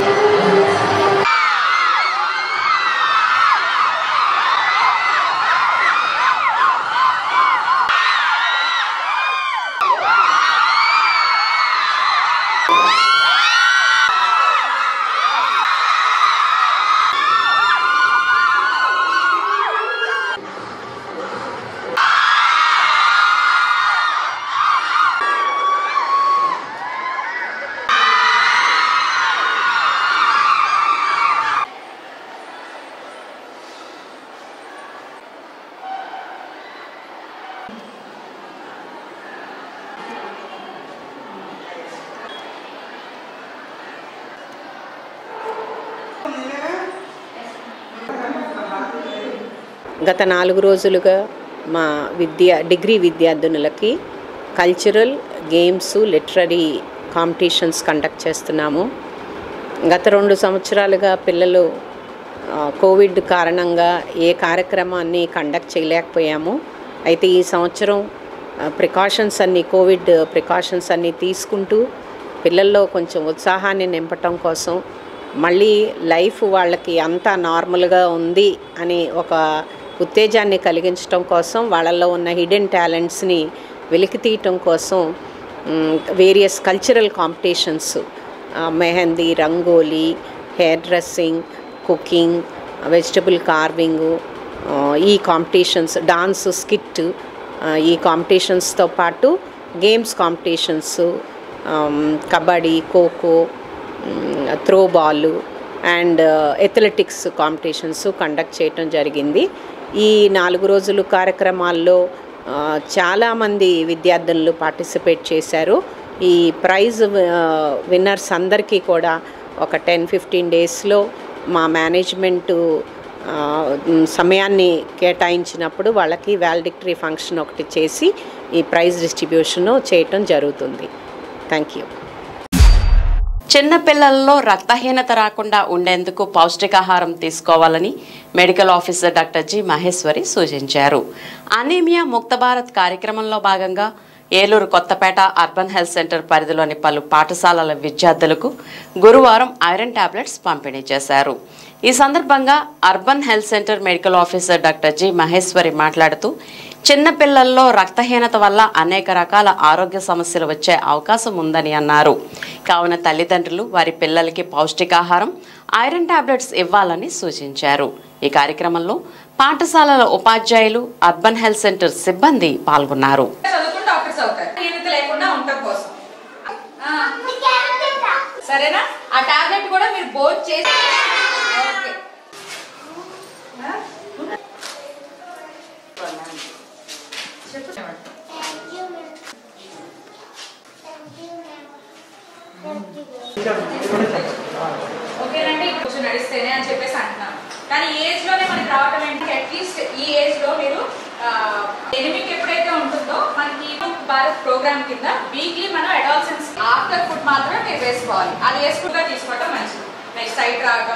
గత నాలుగు రోజులుగా మా విద్య డిగ్రీ విద్యార్థినులకి cultural games literary competitions conduct చేస్తున్నాము గత రెండు సంవత్సరాలుగా పిల్లలు ఆ, కోవిడ్ కారణంగా ఏ కార్యక్రమాన్ని కండక్ట్ చేయలేకపోయాము అయితే ఈ సంవత్సరం ప్రికాషన్స్ అన్ని కోవిడ్ ప్రికాషన్స్ అన్ని తీసుకుంటూ పిల్లల్లో కొంచెం ఉత్సాహాన్ని నింపటం కోసం మళ్ళీ లైఫ్ వాళ్ళకి అంతా నార్మల్గా ఉంది అని ఒక ఉత్తేజాన్ని కలిగించడం కోసం వాళ్ళల్లో ఉన్న హిడెన్ టాలెంట్స్ని వెలికి తీయటం కోసం various cultural competitions mehndi rangoli hair dressing cooking vegetable carving ఈ కాంపిటీషన్స్ డాన్స్ స్కిట్ ఈ కాంపిటీషన్స్తో పాటు games competitions kabaddi kho kho throw ball and athletics competitions conduct చేయటం జరిగింది ఈ నాలుగు రోజులు కార్యక్రమాల్లో ఆ, చాలామంది విద్యార్థులు పార్టిసిపేట్ చేశారు ఈ ప్రైజ్ విన్నర్స్ అందరికీ కూడా ఒక టెన్ ఫిఫ్టీన్ డేస్లో మా మేనేజ్మెంటు ఆ, మ్, సమయాన్ని కేటాయించినప్పుడు వాళ్ళకి వ్యాలిడిక్టరీ ఫంక్షన్ ఒకటి చేసి ఈ ప్రైజ్ డిస్ట్రిబ్యూషన్ చేయటం జరుగుతుంది థ్యాంక్ యూ చిన్న పిల్లల్లో రక్తహీనత రాకుండా ఉండేందుకు పౌష్టికాహారం తీసుకోవాలని medical officer doctor G Maheshwari సూచించారు అనీమియా ముక్త భారత్ కార్యక్రమంలో భాగంగా Eluru Kothapeta urban health centre పరిధిలోని పలు పాఠశాలల విద్యార్థులకు గురువారం ఐరన్ టాబ్లెట్స్ పంపిణీ చేశారు ఈ సందర్భంగా urban health centre medical officer doctor G Maheshwari మాట్లాడుతూ చిన్నపిల్లల్లో రక్తహీనత వల్ల అనేక రకాల ఆరోగ్య సమస్యలు వచ్చే అవకాశం ఉందని అన్నారు కావున తల్లిదండ్రులు వారి పిల్లలకి పౌష్టికాహారం ఐరన్ టాబ్లెట్స్ ఇవ్వాలని సూచించారు ఈ కార్యక్రమంలో పాఠశాలల ఉపాధ్యాయులు అర్బన్ హెల్త్ సెంటర్ సిబ్బంది పాల్గొన్నారు చదువుకుంటే డాక్టర్స్ అవుతారు హీనత లేకుండా ఉండటం కోసం ఆ. సరేనా ఆ టాబ్లెట్ కూడా మీరు బోర్డ్ చేసి ఓకే ఓకేనండి కొంచెం నడిస్తేనే అని చెప్పేసి అంటున్నాను కానీ ఈ ఏజ్ లోనే మనకి రావటం ఏంటి అట్లీస్ట్ ఈ ఏజ్ లో మీరు ఎనిమిక్ ఎప్పుడైతే ఉంటుందో మనకి ఈ ముక్త్ భారత్ ప్రోగ్రామ్ కింద వీక్లీ మనం అడాల్సెన్స్ ఆఫ్టర్ ఫుడ్ మాత్రమే మీరు వేసుకోవాలి అది వేసుకుంటా తీసుకోవటం మంచిది నెక్స్ట్ సైట్ రావటం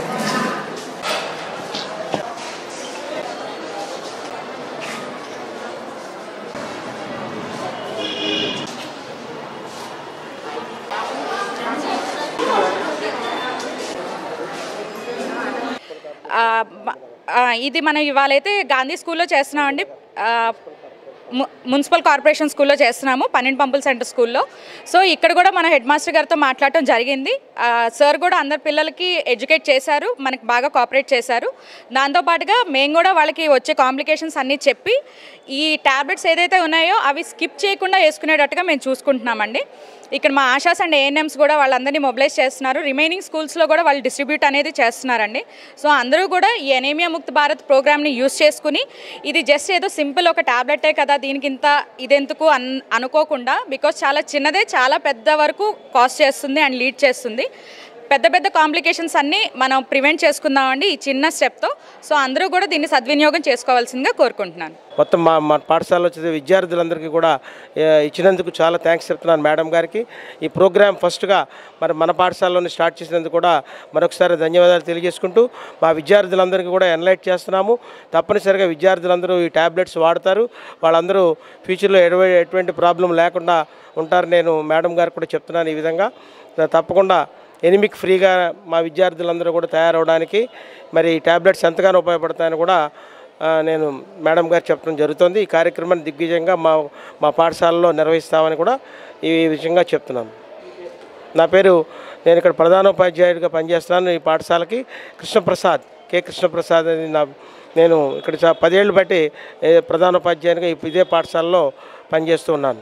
ఆ, మ- ఆ, ఇది మనం ఇవాళైతే గాంధీ స్కూల్లో చేస్తున్నామండి ఆ, ము- మున్సిపల్ కార్పొరేషన్ స్కూల్లో చేస్తున్నాము పన్నెండు పంపుల సెంటర్ స్కూల్లో సో ఇక్కడ కూడా మన హెడ్ మాస్టర్ గారితో మాట్లాడటం జరిగింది ఆ, సార్ కూడా అందరి పిల్లలకి ఎడ్యుకేట్ చేశారు మనకి బాగా కోఆపరేట్ చేశారు దాంతోపాటుగా మేము కూడా వాళ్ళకి వచ్చే కాంప్లికేషన్స్ అన్నీ చెప్పి ఈ ట్యాబ్లెట్స్ ఏదైతే ఉన్నాయో అవి స్కిప్ చేయకుండా వేసుకునేటట్టుగా మేము చూసుకుంటున్నామండి ఇక్కడ మా ఆశాస్ అండ్ ఏఎన్ఎమ్స్ కూడా వాళ్ళందరినీ మొబిలైజ్ చేస్తున్నారు రిమైనింగ్ స్కూల్స్లో కూడా వాళ్ళు డిస్ట్రిబ్యూట్ అనేది చేస్తున్నారండి సో అందరూ కూడా ఈ ఎనేమియా ముక్త్ భారత్ ప్రోగ్రామ్ని యూస్ చేసుకుని ఇది జస్ట్ ఏదో సింపుల్ ఒక ట్యాబ్లెటే కదా దీనికి ఇంత ఇదెందుకు అన్ అనుకోకుండా బికాస్ చాలా చిన్నదే చాలా పెద్ద వరకు కాస్ట్ చేస్తుంది అండ్ లీడ్ చేస్తుంది పెద్ద పెద్ద కాంప్లికేషన్స్ అన్నీ మనం ప్రివెంట్ చేసుకుందామండి ఈ చిన్న స్టెప్తో సో అందరూ కూడా దీన్ని సద్వినియోగం చేసుకోవాల్సిందిగా కోరుకుంటున్నాను మొత్తం మా మా పాఠశాలలో చదివే విద్యార్థులందరికీ కూడా ఏ, ఇచ్చినందుకు చాలా థ్యాంక్స్ చెప్తున్నాను మేడం గారికి ఈ ప్రోగ్రామ్ ఫస్ట్గా మరి మన పాఠశాలలోనే స్టార్ట్ చేసినందుకు కూడా మరొకసారి ధన్యవాదాలు తెలియజేసుకుంటూ మా విద్యార్థులందరికీ కూడా ఎన్లైట్ చేస్తున్నాము తప్పనిసరిగా విద్యార్థులందరూ ఈ ట్యాబ్లెట్స్ వాడతారు వాళ్ళందరూ ఫ్యూచర్లో ఎటువంటి ఎటువంటి ప్రాబ్లం లేకుండా ఉంటారు నేను మేడం గారికి కూడా చెప్తున్నాను ఈ విధంగా తప్పకుండా ఎనిమిక్ ఫ్రీగా మా విద్యార్థులందరూ కూడా తయారవడానికి మరి ఈ ట్యాబ్లెట్స్ ఎంతగానో ఉపయోగపడతాయని కూడా ఆ, నేను మేడం గారు చెప్పడం జరుగుతుంది ఈ కార్యక్రమాన్ని దిగ్విజయంగా మా మా పాఠశాలలో నిర్వహిస్తామని కూడా ఈ విషయంగా చెప్తున్నాను నా పేరు నేను ఇక్కడ ప్రధానోపాధ్యాయుడిగా పనిచేస్తున్నాను ఈ పాఠశాలకి కృష్ణప్రసాద్ కె కృష్ణప్రసాద్ అని నా నేను ఇక్కడ చా- పదేళ్ళు బట్టి ఏ, ప్రధానోపాధ్యాయునిగా ఇప్- ఇదే పాఠశాలలో పనిచేస్తూ ఉన్నాను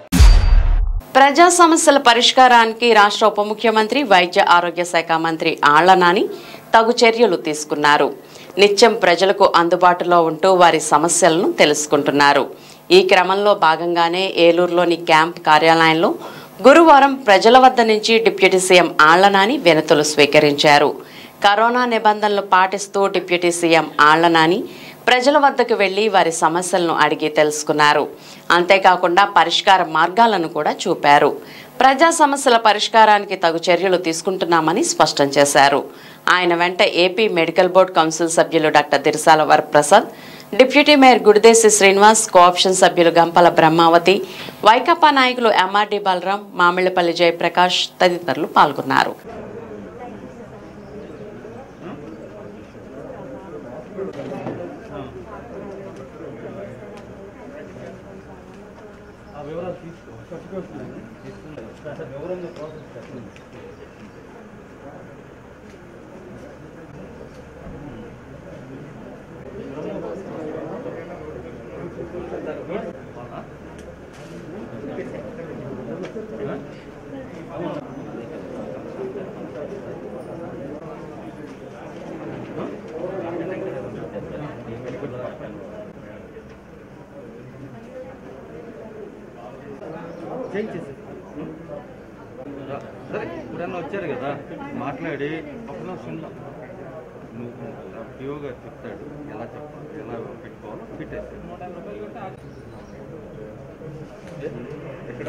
ప్రజా సమస్యల పరిష్కారానికి రాష్ట్ర ఉప ముఖ్యమంత్రి వైద్య ఆరోగ్య శాఖ మంత్రి ఆళ్ల నాని తగు చర్యలు తీసుకున్నారు నిత్యం ప్రజలకు అందుబాటులో ఉంటూ వారి సమస్యలను తెలుసుకుంటున్నారు ఈ క్రమంలో భాగంగానే ఏలూరులోని క్యాంప్ కార్యాలయంలో గురువారం ప్రజల వద్ద నుంచి డిప్యూటీ సీఎం ఆళ్ల నాని వినతులు స్వీకరించారు కరోనా నిబంధనలు పాటిస్తూ డిప్యూటీ సీఎం ఆళ్ల నాని ప్రజల వద్దకు వెళ్లి వారి సమస్యలను అడిగి తెలుసుకున్నారు అంతేకాకుండా పరిష్కార మార్గాలను కూడా చూపారు ప్రజా సమస్యల పరిష్కారానికి తగు చర్యలు తీసుకుంటున్నామని స్పష్టం చేశారు ఆయన వెంట ఏపీ మెడికల్ బోర్డు కౌన్సిల్ సభ్యులు doctor Dirasala Varaprasad deputy mayor Gudidesi Srinivas cooption సభ్యులు గంపల బ్రహ్మావతి వైకాపా నాయకులు ఎంఆర్డి బలరాం మామిళ్లపల్లి జయప్రకాష్ తదితరులు పాల్గొన్నారు సరే ఇప్పుడన్నా వచ్చారు కదా మాట్లాడి ఒక నిమిషం నువ్వు పిఓ గారు చెప్తాడు ఎలా చెప్పాలి ఎలా పెట్టుకోవాలో పెట్టేసి ఎక్కడ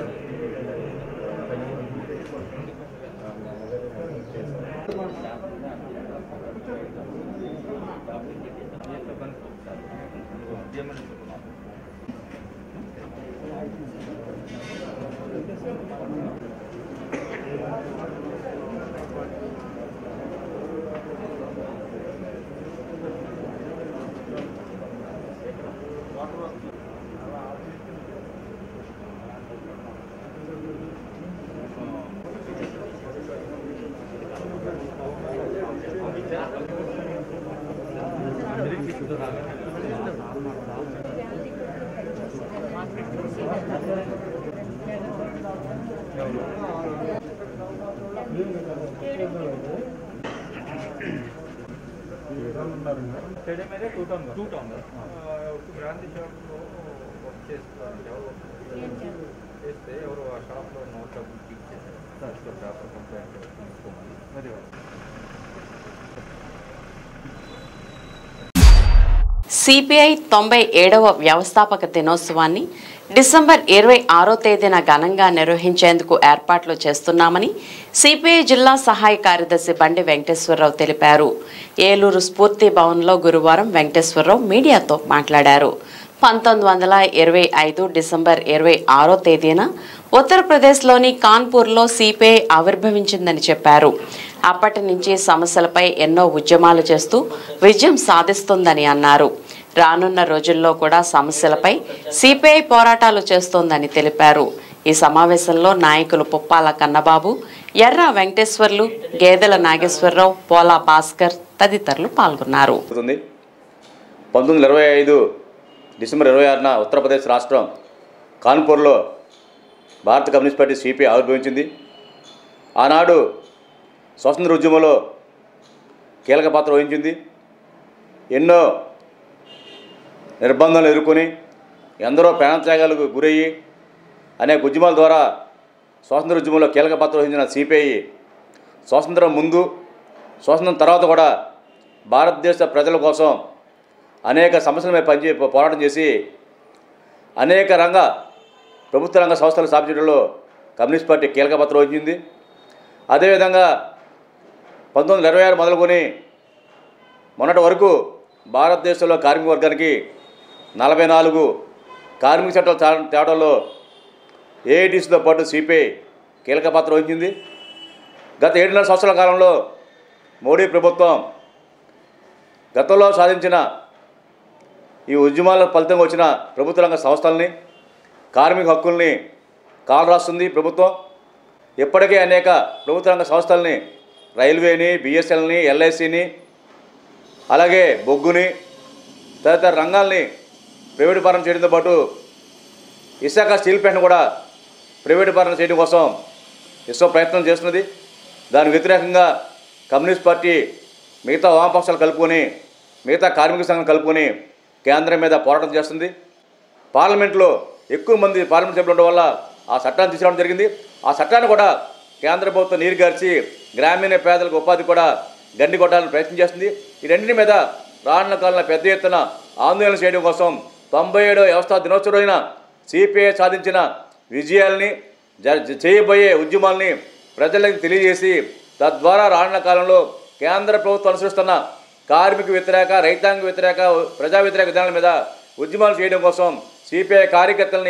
స్టేడియం మీద two town two town Gandhi షాప్లో వర్క్ చేస్తున్నారు ఎవరు చేస్తే ఎవరు ఆ షాప్లో నోట్ డబ్బులు టీచ్ చేశారు పేపర్ కంప్లైంట్ తీసుకోమని మరి సిపిఐ తొంభై ఏడవ వ్యవస్థాపక దినోత్సవాన్ని డిసెంబర్ ఇరవై ఆరో తేదీన ఘనంగా నిర్వహించేందుకు ఏర్పాట్లు చేస్తున్నామని సిపిఐ జిల్లా సహాయ కార్యదర్శి బండి వెంకటేశ్వరరావు తెలిపారు ఏలూరు స్ఫూర్తి భవన్లో గురువారం వెంకటేశ్వరరావు మీడియాతో మాట్లాడారు పంతొమ్మిది వందల ఇరవై ఐదు డిసెంబర్ ఇరవై ఆరో తేదీన ఉత్తరప్రదేశ్లోని కాన్పూర్లో సిపిఐ ఆవిర్భవించిందని చెప్పారు అప్పటి నుంచి సమస్యలపై ఎన్నో ఉద్యమాలు చేస్తూ విజయం సాధిస్తుందని అన్నారు రానున్న రోజుల్లో కూడా సమస్యలపై సిపిఐ పోరాటాలు చేస్తోందని తెలిపారు ఈ సమావేశంలో నాయకులు పుప్పాల కన్నబాబు ఎర్ర వెంకటేశ్వర్లు గేదెల నాగేశ్వరరావు పోలా భాస్కర్ తదితరులు పాల్గొన్నారు జరుగుతుంది పంతొమ్మిది వందల ఇరవై ఐదు డిసెంబర్ ఇరవై ఆరున ఉత్తరప్రదేశ్ రాష్ట్రం కాన్పూర్లో భారత కమ్యూనిస్ట్ పార్టీ సిపి ఆవిర్భవించింది ఆనాడు స్వతంత్ర ఉద్యమంలో కీలక పాత్ర వహించింది ఎన్నో నిర్బంధాలు ఎదుర్కొని ఎందరో ప్రాణత్యాగాలకు గురయ్యి అనేక ఉద్యమాల ద్వారా స్వాతంత్ర ఉద్యమంలో కీలక పాత్ర వహించిన సిపిఐ స్వాతంత్రం ముందు స్వాతంత్రం తర్వాత కూడా భారతదేశ ప్రజల కోసం అనేక సమస్యలపై పనిచే పోరాటం చేసి అనేక రంగ ప్రభుత్వ రంగ సంస్థలు స్థాపించడంలో కమ్యూనిస్ట్ పార్టీ కీలక పాత్ర వహించింది అదేవిధంగా పంతొమ్మిది వందల ఇరవై ఆరు మొదలుకొని మొన్నటి వరకు భారతదేశంలో కార్మిక వర్గానికి నలభై నాలుగు కార్మిక చట్టాలు తా- తేవడంలో ఏఐటీసీతో పాటు సిపిఐ కీలక పాత్ర వహించింది గత ఏడున్నర సంవత్సరాల కాలంలో మోడీ ప్రభుత్వం గతంలో సాధించిన ఈ ఉద్యమాల ఫలితంగా వచ్చిన ప్రభుత్వ రంగ సంస్థల్ని కార్మిక హక్కుల్ని కాలరాస్తుంది ప్రభుత్వం ఇప్పటికే అనేక ప్రభుత్వ రంగ సంస్థల్ని రైల్వేని బిఎస్ఎల్ని ఎల్ఐసిని అలాగే బొగ్గుని తదితర రంగాల్ని ప్రైవేటు పరం చేయడంతో పాటు విశాఖ స్టీల్ ప్లాంట్ను కూడా ప్రైవేటు పరం చేయడం కోసం విశ్వ ప్రయత్నం చేస్తున్నది దాని వ్యతిరేకంగా కమ్యూనిస్ట్ పార్టీ మిగతా వామపక్షాలు కలుపుకొని మిగతా కార్మిక సంఘం కలుపుకొని కేంద్రం మీద పోరాటం చేస్తుంది పార్లమెంట్లో ఎక్కువ మంది పార్లమెంట్ సభ్యులు ఉండడం వల్ల ఆ చట్టాన్ని తీసుకురావడం జరిగింది ఆ చట్టాన్ని కూడా కేంద్ర ప్రభుత్వం నీరుగార్చి గ్రామీణ పేదలకు ఉపాధి కూడా గండి కొట్టాలని ప్రయత్నం చేస్తుంది ఈ రెండింటి మీద రానున్న కాలంలో పెద్ద ఎత్తున ఆందోళన చేయడం కోసం తొంభై ఏడో వ్యవస్థా దినోత్సవం రోజున సిపిఐ సాధించిన విజయాల్ని జ- జ- చేయబోయే ఉద్యమాల్ని ప్రజలకు తెలియజేసి తద్వారా రానున్న కాలంలో కేంద్ర ప్రభుత్వం అనుసరిస్తున్న కార్మిక వ్యతిరేక రైతాంగ వ్యతిరేక ప్రజా వ్యతిరేక విధానాల మీద ఉద్యమాలు చేయడం కోసం సిపిఐ కార్యకర్తల్ని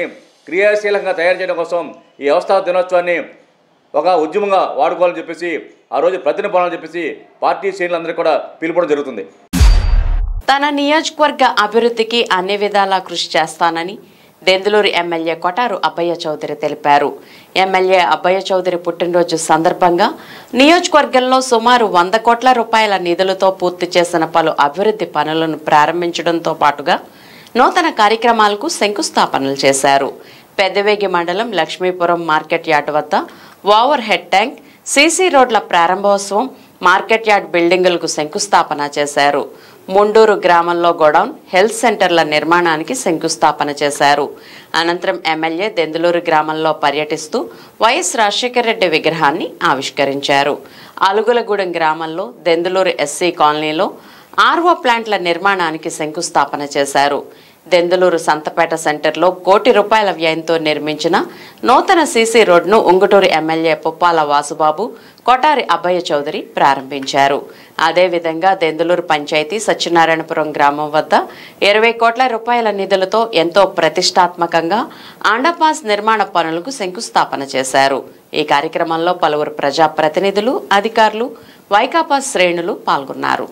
క్రియాశీలంగా తయారు చేయడం కోసం ఈ వ్యవస్థా దినోత్సవాన్ని ఒక ఉద్యమంగా వాడుకోవాలని చెప్పేసి ఆ రోజు ప్రతినిపాలని చెప్పేసి పార్టీ శ్రేణులందరికీ కూడా పిలుపడం జరుగుతుంది తన నియోజకవర్గ అభివృద్ధికి అన్ని విధాలా కృషి చేస్తానని దెందులూరు ఎమ్మెల్యే కొటారు అబ్బయ్య చౌదరి తెలిపారు ఎమ్మెల్యే అబ్బయ్య చౌదరి పుట్టినరోజు సందర్భంగా నియోజకవర్గంలో సుమారు వంద కోట్ల రూపాయల నిధులతో పూర్తి చేసిన పలు అభివృద్ధి పనులను ప్రారంభించడంతో పాటుగా నూతన కార్యక్రమాలకు శంకుస్థాపనలు చేశారు పెద్దవేగి మండలం లక్ష్మీపురం మార్కెట్ యార్డ్ వద్ద ఓవర్ హెడ్ ట్యాంక్ సీసీ రోడ్ల ప్రారంభోత్సవం మార్కెట్ యార్డ్ బిల్డింగులకు శంకుస్థాపన చేశారు ముండూరు గ్రామంలో గోడౌన్ హెల్త్ సెంటర్ల నిర్మాణానికి శంకుస్థాపన చేశారు అనంతరం ఎమ్మెల్యే దెందులూరు గ్రామంలో పర్యటిస్తూ వైఎస్ రాజశేఖర రెడ్డి విగ్రహాన్ని ఆవిష్కరించారు అలుగులగూడెం గ్రామంలో దెందులూరు ఎస్సీ కాలనీలో ఆర్ఓ ప్లాంట్ల నిర్మాణానికి శంకుస్థాపన చేశారు దెందులూరు సంతపేట సెంటర్లో కోటి రూపాయల వ్యయంతో నిర్మించిన నూతన సీసీ రోడ్ను ఉంగుటూరు ఎమ్మెల్యే పుప్పాల వాసుబాబు కొటారి అబ్బయ్య చౌదరి ప్రారంభించారు అదేవిధంగా దెందులూరు పంచాయతీ సత్యనారాయణపురం గ్రామం వద్ద ఇరవై కోట్ల రూపాయల నిధులతో ఎంతో ప్రతిష్టాత్మకంగా అండర్పాస్ నిర్మాణ పనులకు శంకుస్థాపన చేశారు ఈ కార్యక్రమంలో పలువురు ప్రజాప్రతినిధులు అధికారులు వైకాపా శ్రేణులు పాల్గొన్నారు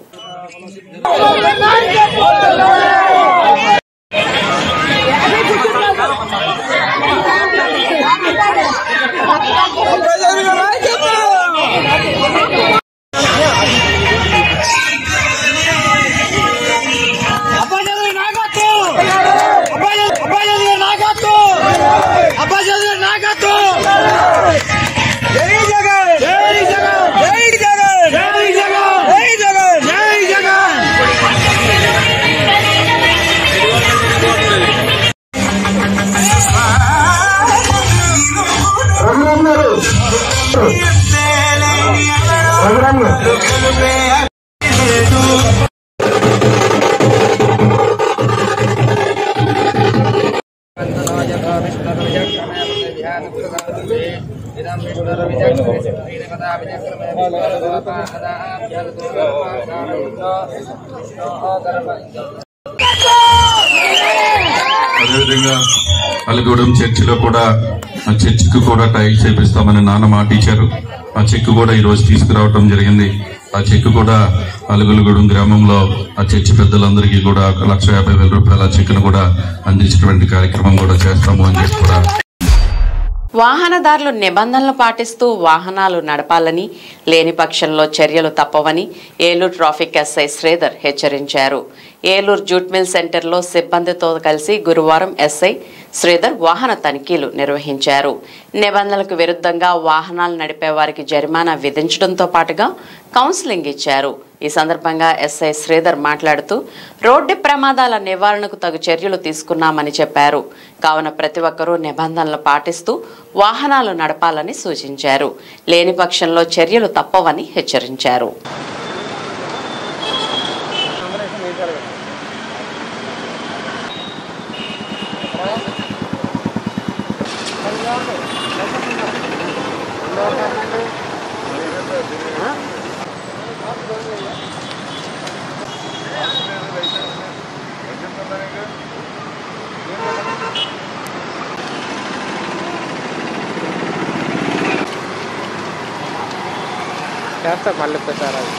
అదేవిధంగా అలగూడెం చర్చిలో కూడా ఆ చర్చికి కూడా టైల్స్ చేపిస్తామని నాన్న మాట ఇచ్చారు ఆ చెక్ కూడా ఈ రోజు తీసుకురావటం జరిగింది ఆ చెక్ కూడా అలుగులగూడెం గ్రామంలో ఆ చర్చి పెద్దలందరికీ కూడా ఒక లక్ష యాభై వేల రూపాయల చెక్ను కూడా అందించినటువంటి కార్యక్రమం కూడా చేస్తాము అని చెప్పి కూడా వాహనదారులు నిబంధనలు పాటిస్తూ వాహనాలు నడపాలని లేని పక్షంలో చర్యలు తప్పవని ఏలూరు ట్రాఫిక్ ఎస్ఐ శ్రీధర్ హెచ్చరించారు ఏలూరు జూట్ మిల్ సెంటర్లో సిబ్బందితో కలిసి గురువారం ఎస్ఐ శ్రీధర్ వాహన తనిఖీలు నిర్వహించారు నిబంధనలకు విరుద్ధంగా వాహనాలు నడిపే వారికి జరిమానా విధించడంతో పాటుగా కౌన్సిలింగ్ ఇచ్చారు ఈ సందర్భంగా ఎస్ఐ శ్రీధర్ మాట్లాడుతూ రోడ్డు ప్రమాదాల నివారణకు తగు చర్యలు తీసుకున్నామని చెప్పారు కావున ప్రతి ఒక్కరూ నిబంధనలు పాటిస్తూ వాహనాలు నడపాలని సూచించారు లేని పక్షంలో చర్యలు తప్పవని హెచ్చరించారు చేస్తా మళ్ళీ ఒకసారి అది.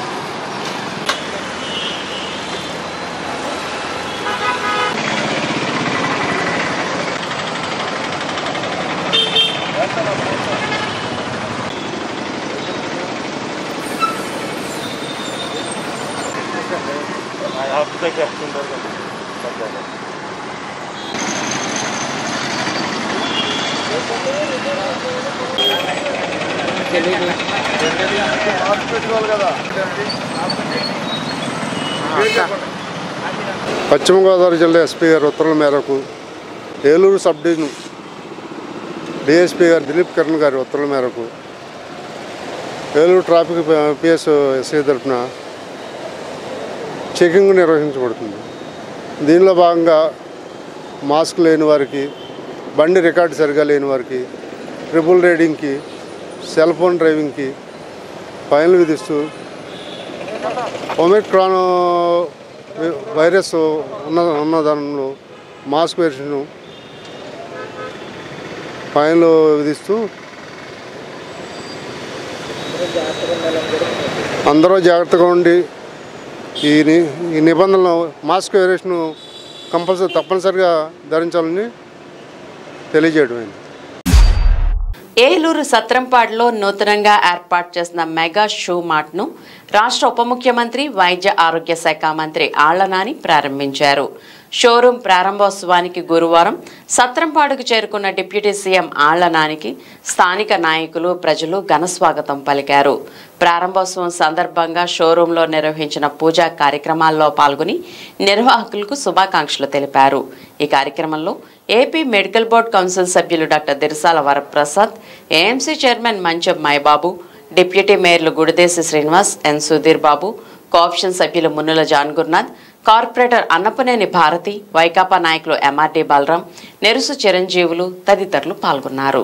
పశ్చిమ గోదావరి జిల్లా ఎస్పీ గారి ఉత్తర్వుల మేరకు ఏలూరు సబ్ డివిజన్ డిఎస్పీ గారు దిలీప్ కిరణ్ గారి ఉత్తర్వుల మేరకు ఏలూరు ట్రాఫిక్ పిఎస్ ఎస్ఐ తరఫున చెకింగ్ నిర్వహించబడుతుంది దీనిలో భాగంగా మాస్క్ లేని వారికి బండి రికార్డు సరిగా లేని వారికి ట్రిపుల్ రైడింగ్కి సెల్ ఫోన్ డ్రైవింగ్కి ఫైన్లు విధిస్తూ ఒమిక్రాన్ వైరస్ ఉన్న ఉన్న దానిలో మాస్క్ వేసిన ఫైన్లు విధిస్తూ అందరూ జాగ్రత్తగా ఉండి ఈ ని- ఈ నిబంధనలు మాస్క్ వేరేషన్ కంపల్సరీ తప్పనిసరిగా ధరించాలని తెలియజేయడమైంది ఏలూరు సత్రంపాడులో నూతనంగా ఏర్పాటు చేసిన మెగా షూ మార్ట్ను రాష్ట్ర ఉప ముఖ్యమంత్రి వైద్య ఆరోగ్య శాఖ మంత్రి ఆళ్లనాని ప్రారంభించారు షోరూం ప్రారంభోత్సవానికి గురువారం సత్రంపాడుకు చేరుకున్న డిప్యూటీ సీఎం ఆళ్లనానికి స్థానిక నాయకులు ప్రజలు ఘనస్వాగతం పలికారు ప్రారంభోత్సవం సందర్భంగా షోరూంలో నిర్వహించిన పూజా కార్యక్రమాల్లో పాల్గొని నిర్వాహకులకు శుభాకాంక్షలు తెలిపారు ఈ కార్యక్రమంలో ఏపీ మెడికల్ బోర్డు కౌన్సిల్ సభ్యులు doctor Dirasala Varaprasad AMC chairman Mancham Maibabu deputy మేయర్లు గుడిదేశి శ్రీనివాస్ ఎన్ సుధీర్ బాబు కోఆప్షన్ సభ్యులు మున్నుల జాన్ గురునాథ్ కార్పొరేటర్ అన్నపనేని భారతి వైకాపా నాయకులు ఎంఆర్డి బలరాం నెరుసు చిరంజీవులు తదితరులు పాల్గొన్నారు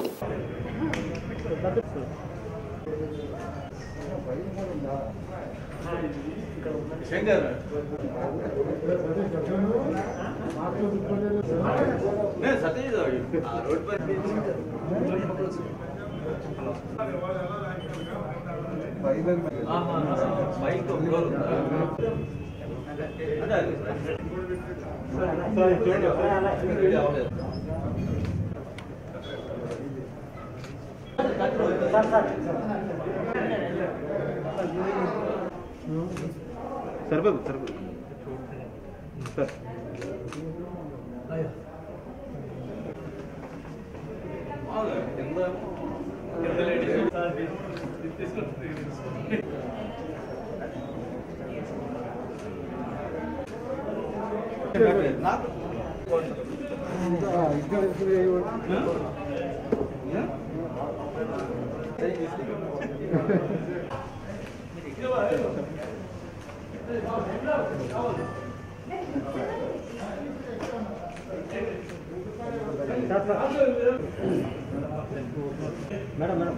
సరిపోదు సరిపోదు సార్ మేడం మేడం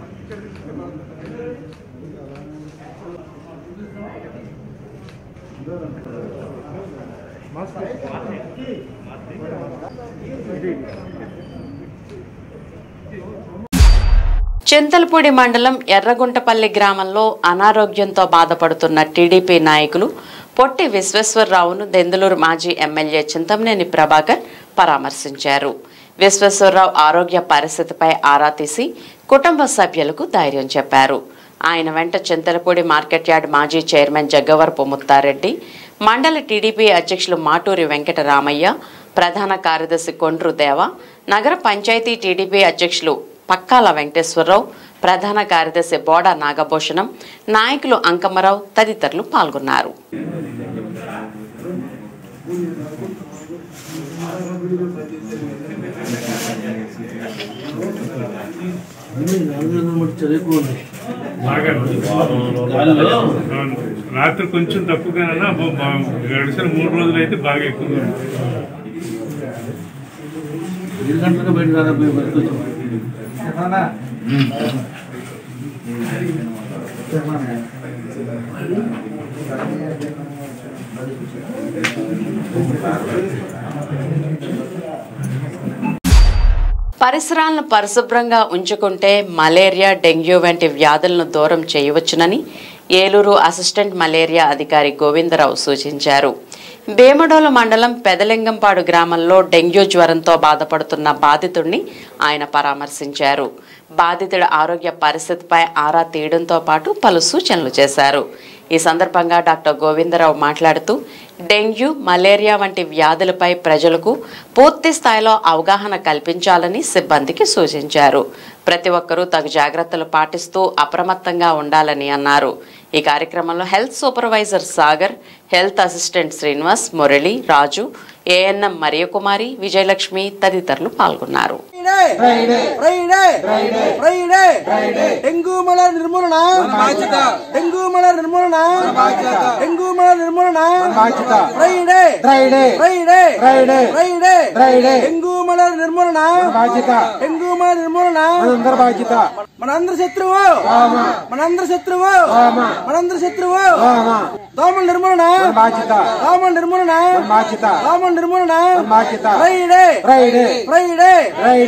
చింతలపూడి మండలం ఎర్రగుంటపల్లి గ్రామంలో అనారోగ్యంతో బాధపడుతున్న టీడీపీ నాయకులు పొట్టి విశ్వేశ్వరరావును దెందులూరు మాజీ ఎమ్మెల్యే చింతమనేని ప్రభాకర్ పరామర్శించారు విశ్వేశ్వరరావు ఆరోగ్య పరిస్థితిపై ఆరా తీసి కుటుంబ సభ్యులకు ధైర్యం చెప్పారు ఆయన వెంట చింతలపూడి మార్కెట్ యార్డ్ మాజీ చైర్మన్ జగ్గవరపు ముత్తారెడ్డి మండల టీడీపీ అధ్యక్షులు మాటూరి వెంకటరామయ్య ప్రధాన కార్యదర్శి కొండ్రు దేవ నగర పంచాయతీ టీడీపీ అధ్యక్షులు పక్కాల వెంకటేశ్వరరావు ప్రధాన కార్యదర్శి బోడా నాగభూషణం నాయకులు అంకమరావు తదితరులు పాల్గొన్నారు రాత్రి కొంచెం తక్కువగానన్నా బా- బా- గడిచిన మూడు రోజులు అయితే బాగా ఎక్కువగా ఉంది. ఐదు గంటలకు బయట రాదా పోయి బయటకు వచ్చాం. పరిసరాలను పరిశుభ్రంగా ఉంచుకుంటే మలేరియా డెంగ్యూ వంటి వ్యాధులను దూరం చేయవచ్చునని ఏలూరు అసిస్టెంట్ మలేరియా అధికారి గోవిందరావు సూచించారు భీమడోలు మండలం పెదలింగంపాడు గ్రామంలో డెంగ్యూ జ్వరంతో బాధపడుతున్న బాధితుడిని ఆయన పరామర్శించారు బాధితుడి ఆరోగ్య పరిస్థితిపై ఆరా తీయడంతో పాటు పలు సూచనలు చేశారు ఈ సందర్భంగా డాక్టర్ గోవిందరావు మాట్లాడుతూ డెంగ్యూ మలేరియా వంటి వ్యాధులపై ప్రజలకు పూర్తి స్థాయిలో అవగాహన కల్పించాలని సిబ్బందికి సూచించారు ప్రతి ఒక్కరూ తగు జాగ్రత్తలు పాటిస్తూ అప్రమత్తంగా ఉండాలని అన్నారు ఈ కార్యక్రమంలో health supervisor Sagar health assistant Srinivas Murali Raju ANM Mariyakumari Vijayalakshmi తదితరులు పాల్గొన్నారు Friday Friday Friday Friday dengue malaria నిర్మూలన బాధ్యత డెంగ్యూ మలేరియా నిర్మూలన బాధ్యత డెంగ్యూ మలేరియా నిర్మూలన బాధ్యత Friday Friday Friday Friday Friday Friday dengue malaria నిర్మూలన బాధ్యత డెంగ్యూ మలేరియా నిర్మూలన మనందరి బాధ్యత మనందరి శత్రువు మనందరి శత్రువు మనందరి శత్రువు దోమల నిర్మూలన బాధ్యత దోమల నిర్మూలన బాధ్యత దోమల నిర్మూలన బాధ్యత Friday Friday Friday Friday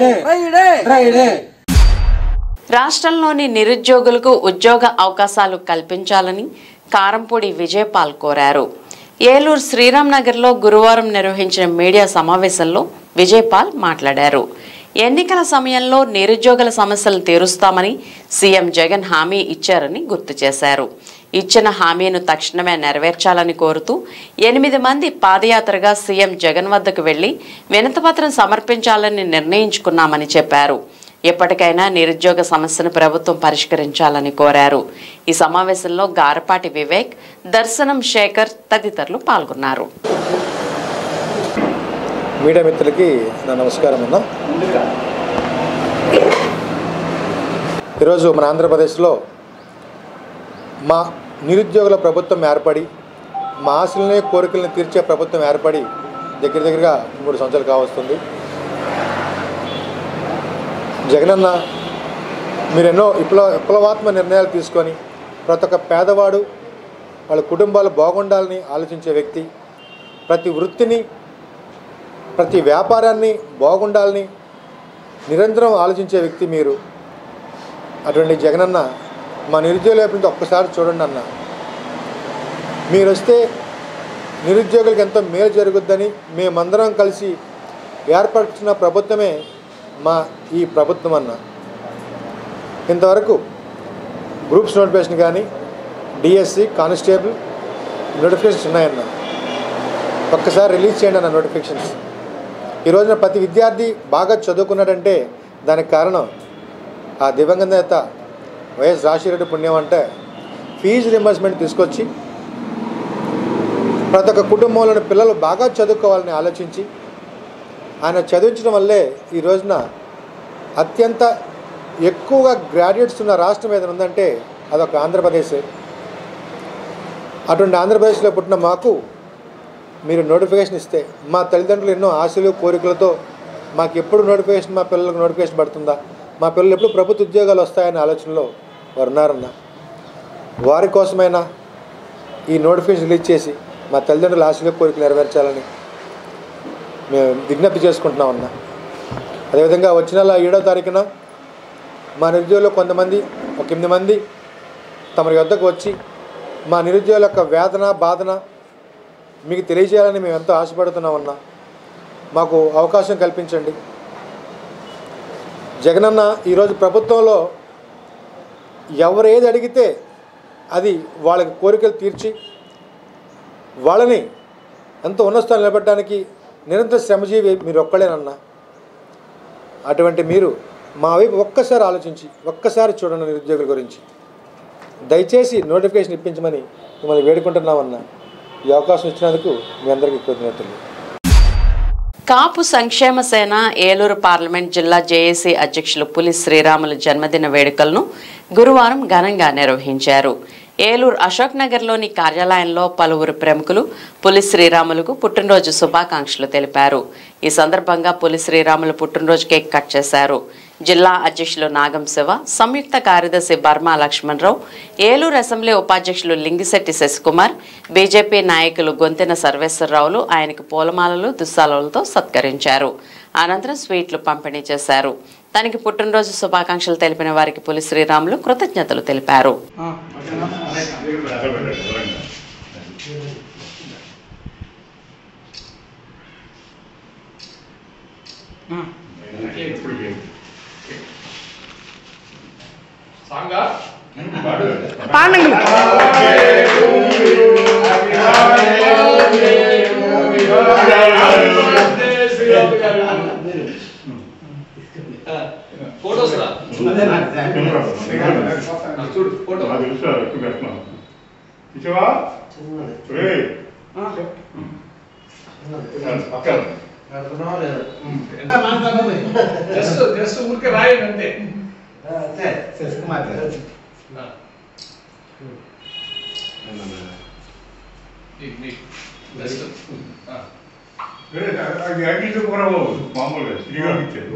Friday Friday రాష్ట్రంలోని నిరుద్యోగులకు ఉద్యోగ అవకాశాలు కల్పించాలని కారంపూడి విజయపాల్ కోరారు ఏలూరు శ్రీరామ్ నగర్లో గురువారం నిర్వహించిన మీడియా సమావేశంలో విజయపాల్ మాట్లాడారు ఎన్నికల సమయంలో నిరుద్యోగుల సమస్యలు తీరుస్తామని సీఎం జగన్ హామీ ఇచ్చారని గుర్తు చేశారు ఇచ్చిన హామీను తక్షణమే నెరవేర్చాలని కోరుతూ ఎనిమిది మంది పాదయాత్రగా సీఎం జగన్ వద్దకు వెళ్లి వినతిపత్రం సమర్పించాలని నిర్ణయించుకున్నామని చెప్పారు ఎప్పటికైనా నిరుద్యోగ సమస్యను ప్రభుత్వం పరిష్కరించాలని కోరారు ఈ సమావేశంలో గారపాటి వివేక్ దర్శనం శేఖర్ తదితరులు పాల్గొన్నారు మీడియా మిత్రులకి నా నమస్కారం అన్న ఈరోజు మన ఆంధ్రప్రదేశ్లో మా నిరుద్యోగుల ప్రభుత్వం ఏర్పడి మా ఆశలని కోరికలను తీర్చే ప్రభుత్వం ఏర్పడి దగ్గర దగ్గరగా మూడు సంవత్సరాలు కావస్తుంది జగనన్న మీరెన్నో విప్లవ విప్లవాత్మ నిర్ణయాలు తీసుకొని ప్రతి ఒక్క పేదవాడు వాళ్ళ కుటుంబాలు బాగుండాలని ఆలోచించే వ్యక్తి ప్రతి వృత్తిని ప్రతి వ్యాపారాన్ని బాగుండాలని నిరంతరం ఆలోచించే వ్యక్తి మీరు అటువంటి జగనన్న మా నిరుద్యోగుల వైపు నుంచి ఒక్కసారి చూడండి అన్న మీరు వస్తే నిరుద్యోగులకు ఎంతో మేలు జరుగుద్దని మేమందరం కలిసి ఏర్పరిచిన ప్రభుత్వమే మా ఈ ప్రభుత్వం అన్న ఇంతవరకు గ్రూప్స్ నోటిఫికేషన్ కానీ డిఎస్సి కానిస్టేబుల్ నోటిఫికేషన్స్ ఉన్నాయన్న ఒక్కసారి రిలీజ్ చేయండి అన్న నోటిఫికేషన్స్ ఈ రోజున ప్రతి విద్యార్థి బాగా చదువుకున్నాడంటే దానికి కారణం ఆ దివంగత నేత వైఎస్ రాజశేఖర పుణ్యం అంటే ఫీజు రింబర్స్మెంట్ తీసుకొచ్చి ప్రతి ఒక్క కుటుంబంలోని పిల్లలు బాగా చదువుకోవాలని ఆలోచించి ఆయన చదివించడం వల్లే ఈ రోజున అత్యంత ఎక్కువగా గ్రాడ్యుయేట్స్ ఉన్న రాష్ట్రం ఏదైనా ఉందంటే అదొక ఆంధ్రప్రదేశే అటువంటి ఆంధ్రప్రదేశ్లో పుట్టిన మాకు మీరు నోటిఫికేషన్ ఇస్తే మా తల్లిదండ్రులు ఎన్నో ఆశలు కోరికలతో మాకు ఎప్పుడు నోటిఫికేషన్ మా పిల్లలకు నోటిఫికేషన్ పడుతుందా మా పిల్లలు ఎప్పుడు ప్రభుత్వ ఉద్యోగాలు వస్తాయనే ఆలోచనలో వారు ఉన్నారన్న వారి కోసమైనా ఈ నోటిఫికేషన్ రిలీజ్ చేసి మా తల్లిదండ్రుల ఆశలు కోరికలు నెరవేర్చాలని మేము విజ్ఞప్తి చేసుకుంటున్నాం అన్న అదేవిధంగా వచ్చిన నెల ఏడో తారీఖున మా నిరుద్యోగులు కొంతమంది ఒక ఎనిమిది మంది తమ యొద్దకు వచ్చి మా నిరుద్యోగుల యొక్క వేదన బాధన మీకు తెలియజేయాలని మేము ఎంతో ఆశపడుతున్నామన్నా మాకు అవకాశం కల్పించండి జగనన్న ఈరోజు ప్రభుత్వంలో ఎవరు ఏది అడిగితే అది వాళ్ళకి కోరికలు తీర్చి వాళ్ళని ఎంతో ఉన్నత స్థానం నిలబెట్టడానికి నిరంతర శ్రమజీవి మీరు ఒక్కలేనన్నా అటువంటి మీరు మా వైపు ఒక్కసారి ఆలోచించి ఒక్కసారి చూడండి నిరుద్యోగుల గురించి దయచేసి నోటిఫికేషన్ ఇప్పించమని మిమ్మల్ని వేడుకుంటున్నామన్నా ఈ అవకాశం ఇచ్చినందుకు మీ అందరికీ కృతజ్ఞతలు కాపు సంక్షేమ సేన ఏలూరు పార్లమెంట్ జిల్లా జేఏసీ అధ్యక్షులు పులి శ్రీరాములు జన్మదిన వేడుకలను గురువారం ఘనంగా నిర్వహించారు ఏలూరు అశోక్ నగర్లోని కార్యాలయంలో పలువురు ప్రముఖులు పులి శ్రీరాములకు పుట్టినరోజు శుభాకాంక్షలు తెలిపారు ఈ సందర్భంగా పులి శ్రీరాములు పుట్టినరోజు కేక్ కట్ చేశారు జిల్లా అధ్యక్షులు నాగం శివ సంయుక్త కార్యదర్శి బర్మా లక్ష్మణరావు ఏలూరు అసెంబ్లీ ఉపాధ్యక్షులు లింగిశెట్టి శశికుమార్ బీజేపీ నాయకులు గొంతెన సర్వేశ్వరరావులు ఆయనకు పూలమాలలు దుస్సాలతో సత్కరించారు అనంతరం స్వీట్లు పంపిణీ చేశారు తనకి పుట్టినరోజు శుభాకాంక్షలు తెలిపిన వారికి పులి శ్రీరాములు కృతజ్ఞతలు తెలిపారు ఫోటోస్ రా చూడు ఫోటో నాకు తెలుసు ఎక్కువ పెడుతున్నాను ఇచ్చావా ఏయ్. పక్కన జస్ట్ జస్ట్ ఊరికే రాయండి అంతే మామూలుగా శ్రీగారికి ఇచ్చేది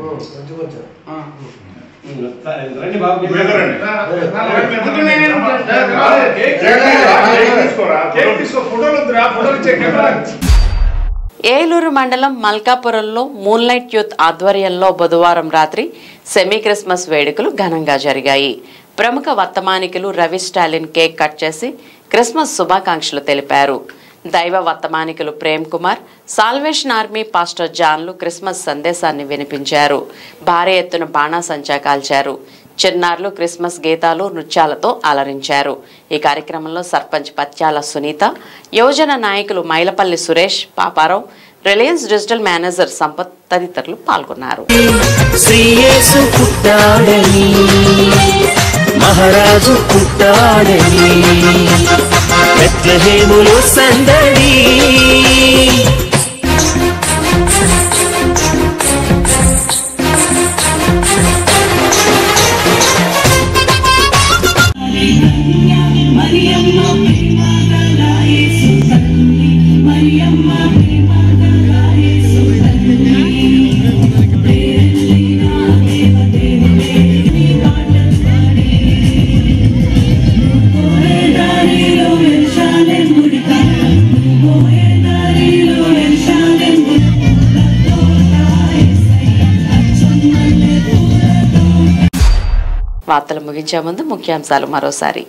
ఏలూరు మండలం మల్కాపురంలో మూన్లైట్ యూత్ ఆధ్వర్యంలో బుధవారం రాత్రి సెమీ క్రిస్మస్ వేడుకలు ఘనంగా జరిగాయి ప్రముఖ వర్తమానికులు రవి స్టాలిన్ కేక్ కట్ చేసి క్రిస్మస్ శుభాకాంక్షలు తెలిపారు దైవ వర్తమానికులు Prem Kumar salvation army pastor జాన్లు క్రిస్మస్ సందేశాన్ని వినిపించారు భారీ ఎత్తున బాణాసంచా కాల్చారు చిన్నారులు క్రిస్మస్ గీతాలు నృత్యాలతో అలరించారు ఈ కార్యక్రమంలో సర్పంచ్ పత్యాల సునీత యువజన నాయకులు Mylapalli Suresh Paparao Reliance digital manager Sampath తదితరులు పాల్గొన్నారు శ్రీయేసు పుట్టాడని మహారాజు పుట్టాడని బెత్లహేములో సందడి వార్తలు ముగించే ముందు ముఖ్యాంశాలు మరోసారి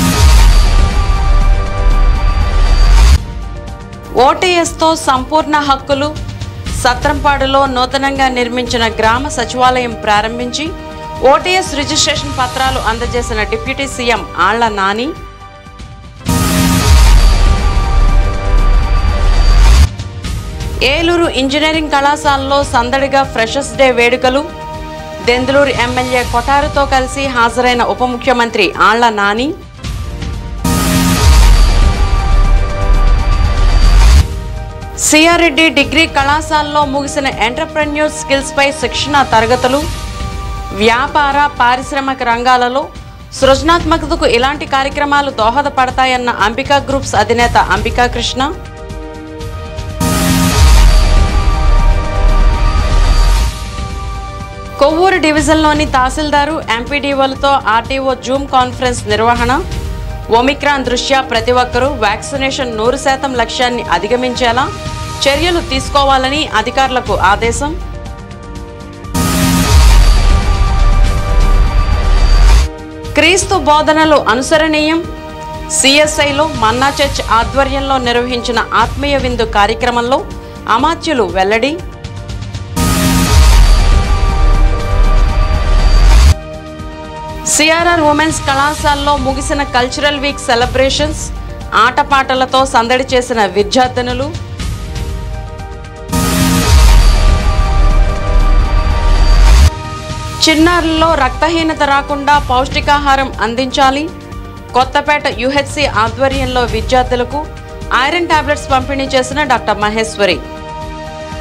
ఓటీఎస్తో సంపూర్ణ హక్కులు సత్రంపాడులో నూతనంగా నిర్మించిన గ్రామ సచివాలయం ప్రారంభించి ఓటీఎస్ రిజిస్ట్రేషన్ పత్రాలు అందజేసిన deputy CM Alla Nani Eluru engineering కళాశాలలో సందడిగా ఫ్రెషర్స్ డే వేడుకలు దెందులూరు ఎమ్మెల్యే కొటారుతో కలిసి హాజరైన ఉప ముఖ్యమంత్రి ఆళ్ల నాని సిఆర్రెడ్డి డిగ్రీ కళాశాలలో ముగిసిన ఎంటర్ప్రెన్యూర్ స్కిల్స్ పై శిక్షణ తరగతులు వ్యాపార పారిశ్రామిక రంగాలలో సృజనాత్మకతకు ఇలాంటి కార్యక్రమాలు దోహదపడతాయన్న అంబికా గ్రూప్స్ అధినేత అంబికా కృష్ణ కొవ్వూరు డివిజన్లోని తహసీల్దారు ఎంపీడీఓలతో ఆర్టీఓ జూమ్ కాన్ఫరెన్స్ నిర్వహణ ఒమిక్రాన్ దృష్ట్యా ప్రతి ఒక్కరూ వ్యాక్సినేషన్ నూరు శాతం లక్ష్యాన్ని అధిగమించేలా చర్యలు తీసుకోవాలని అధికారులకు ఆదేశం క్రీస్తు బోధనలు అనుసరణీయం సిఎస్ఐలో మన్నా చర్చ్ ఆధ్వర్యంలో నిర్వహించిన ఆత్మీయ విందు కార్యక్రమంలో అమాత్యులు వెల్లడి సిఆర్ఆర్ ఉమెన్స్ కళాశాలలో ముగిసిన కల్చరల్ వీక్ సెలబ్రేషన్స్ ఆటపాటలతో సందడి చేసిన విద్యార్థినులు చిన్నారుల్లో రక్తహీనత రాకుండా పౌష్టికాహారం అందించాలి కొత్తపేట యుహెచ్సి ఆధ్వర్యంలో విద్యార్థులకు ఐరన్ టాబ్లెట్స్ పంపిణీ చేసిన doctor Maheshwari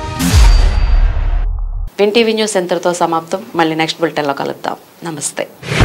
Win TV news ఎంతటితో సమాప్తం మళ్ళీ నెక్స్ట్ బులెటిన్లో కలుద్దాం నమస్తే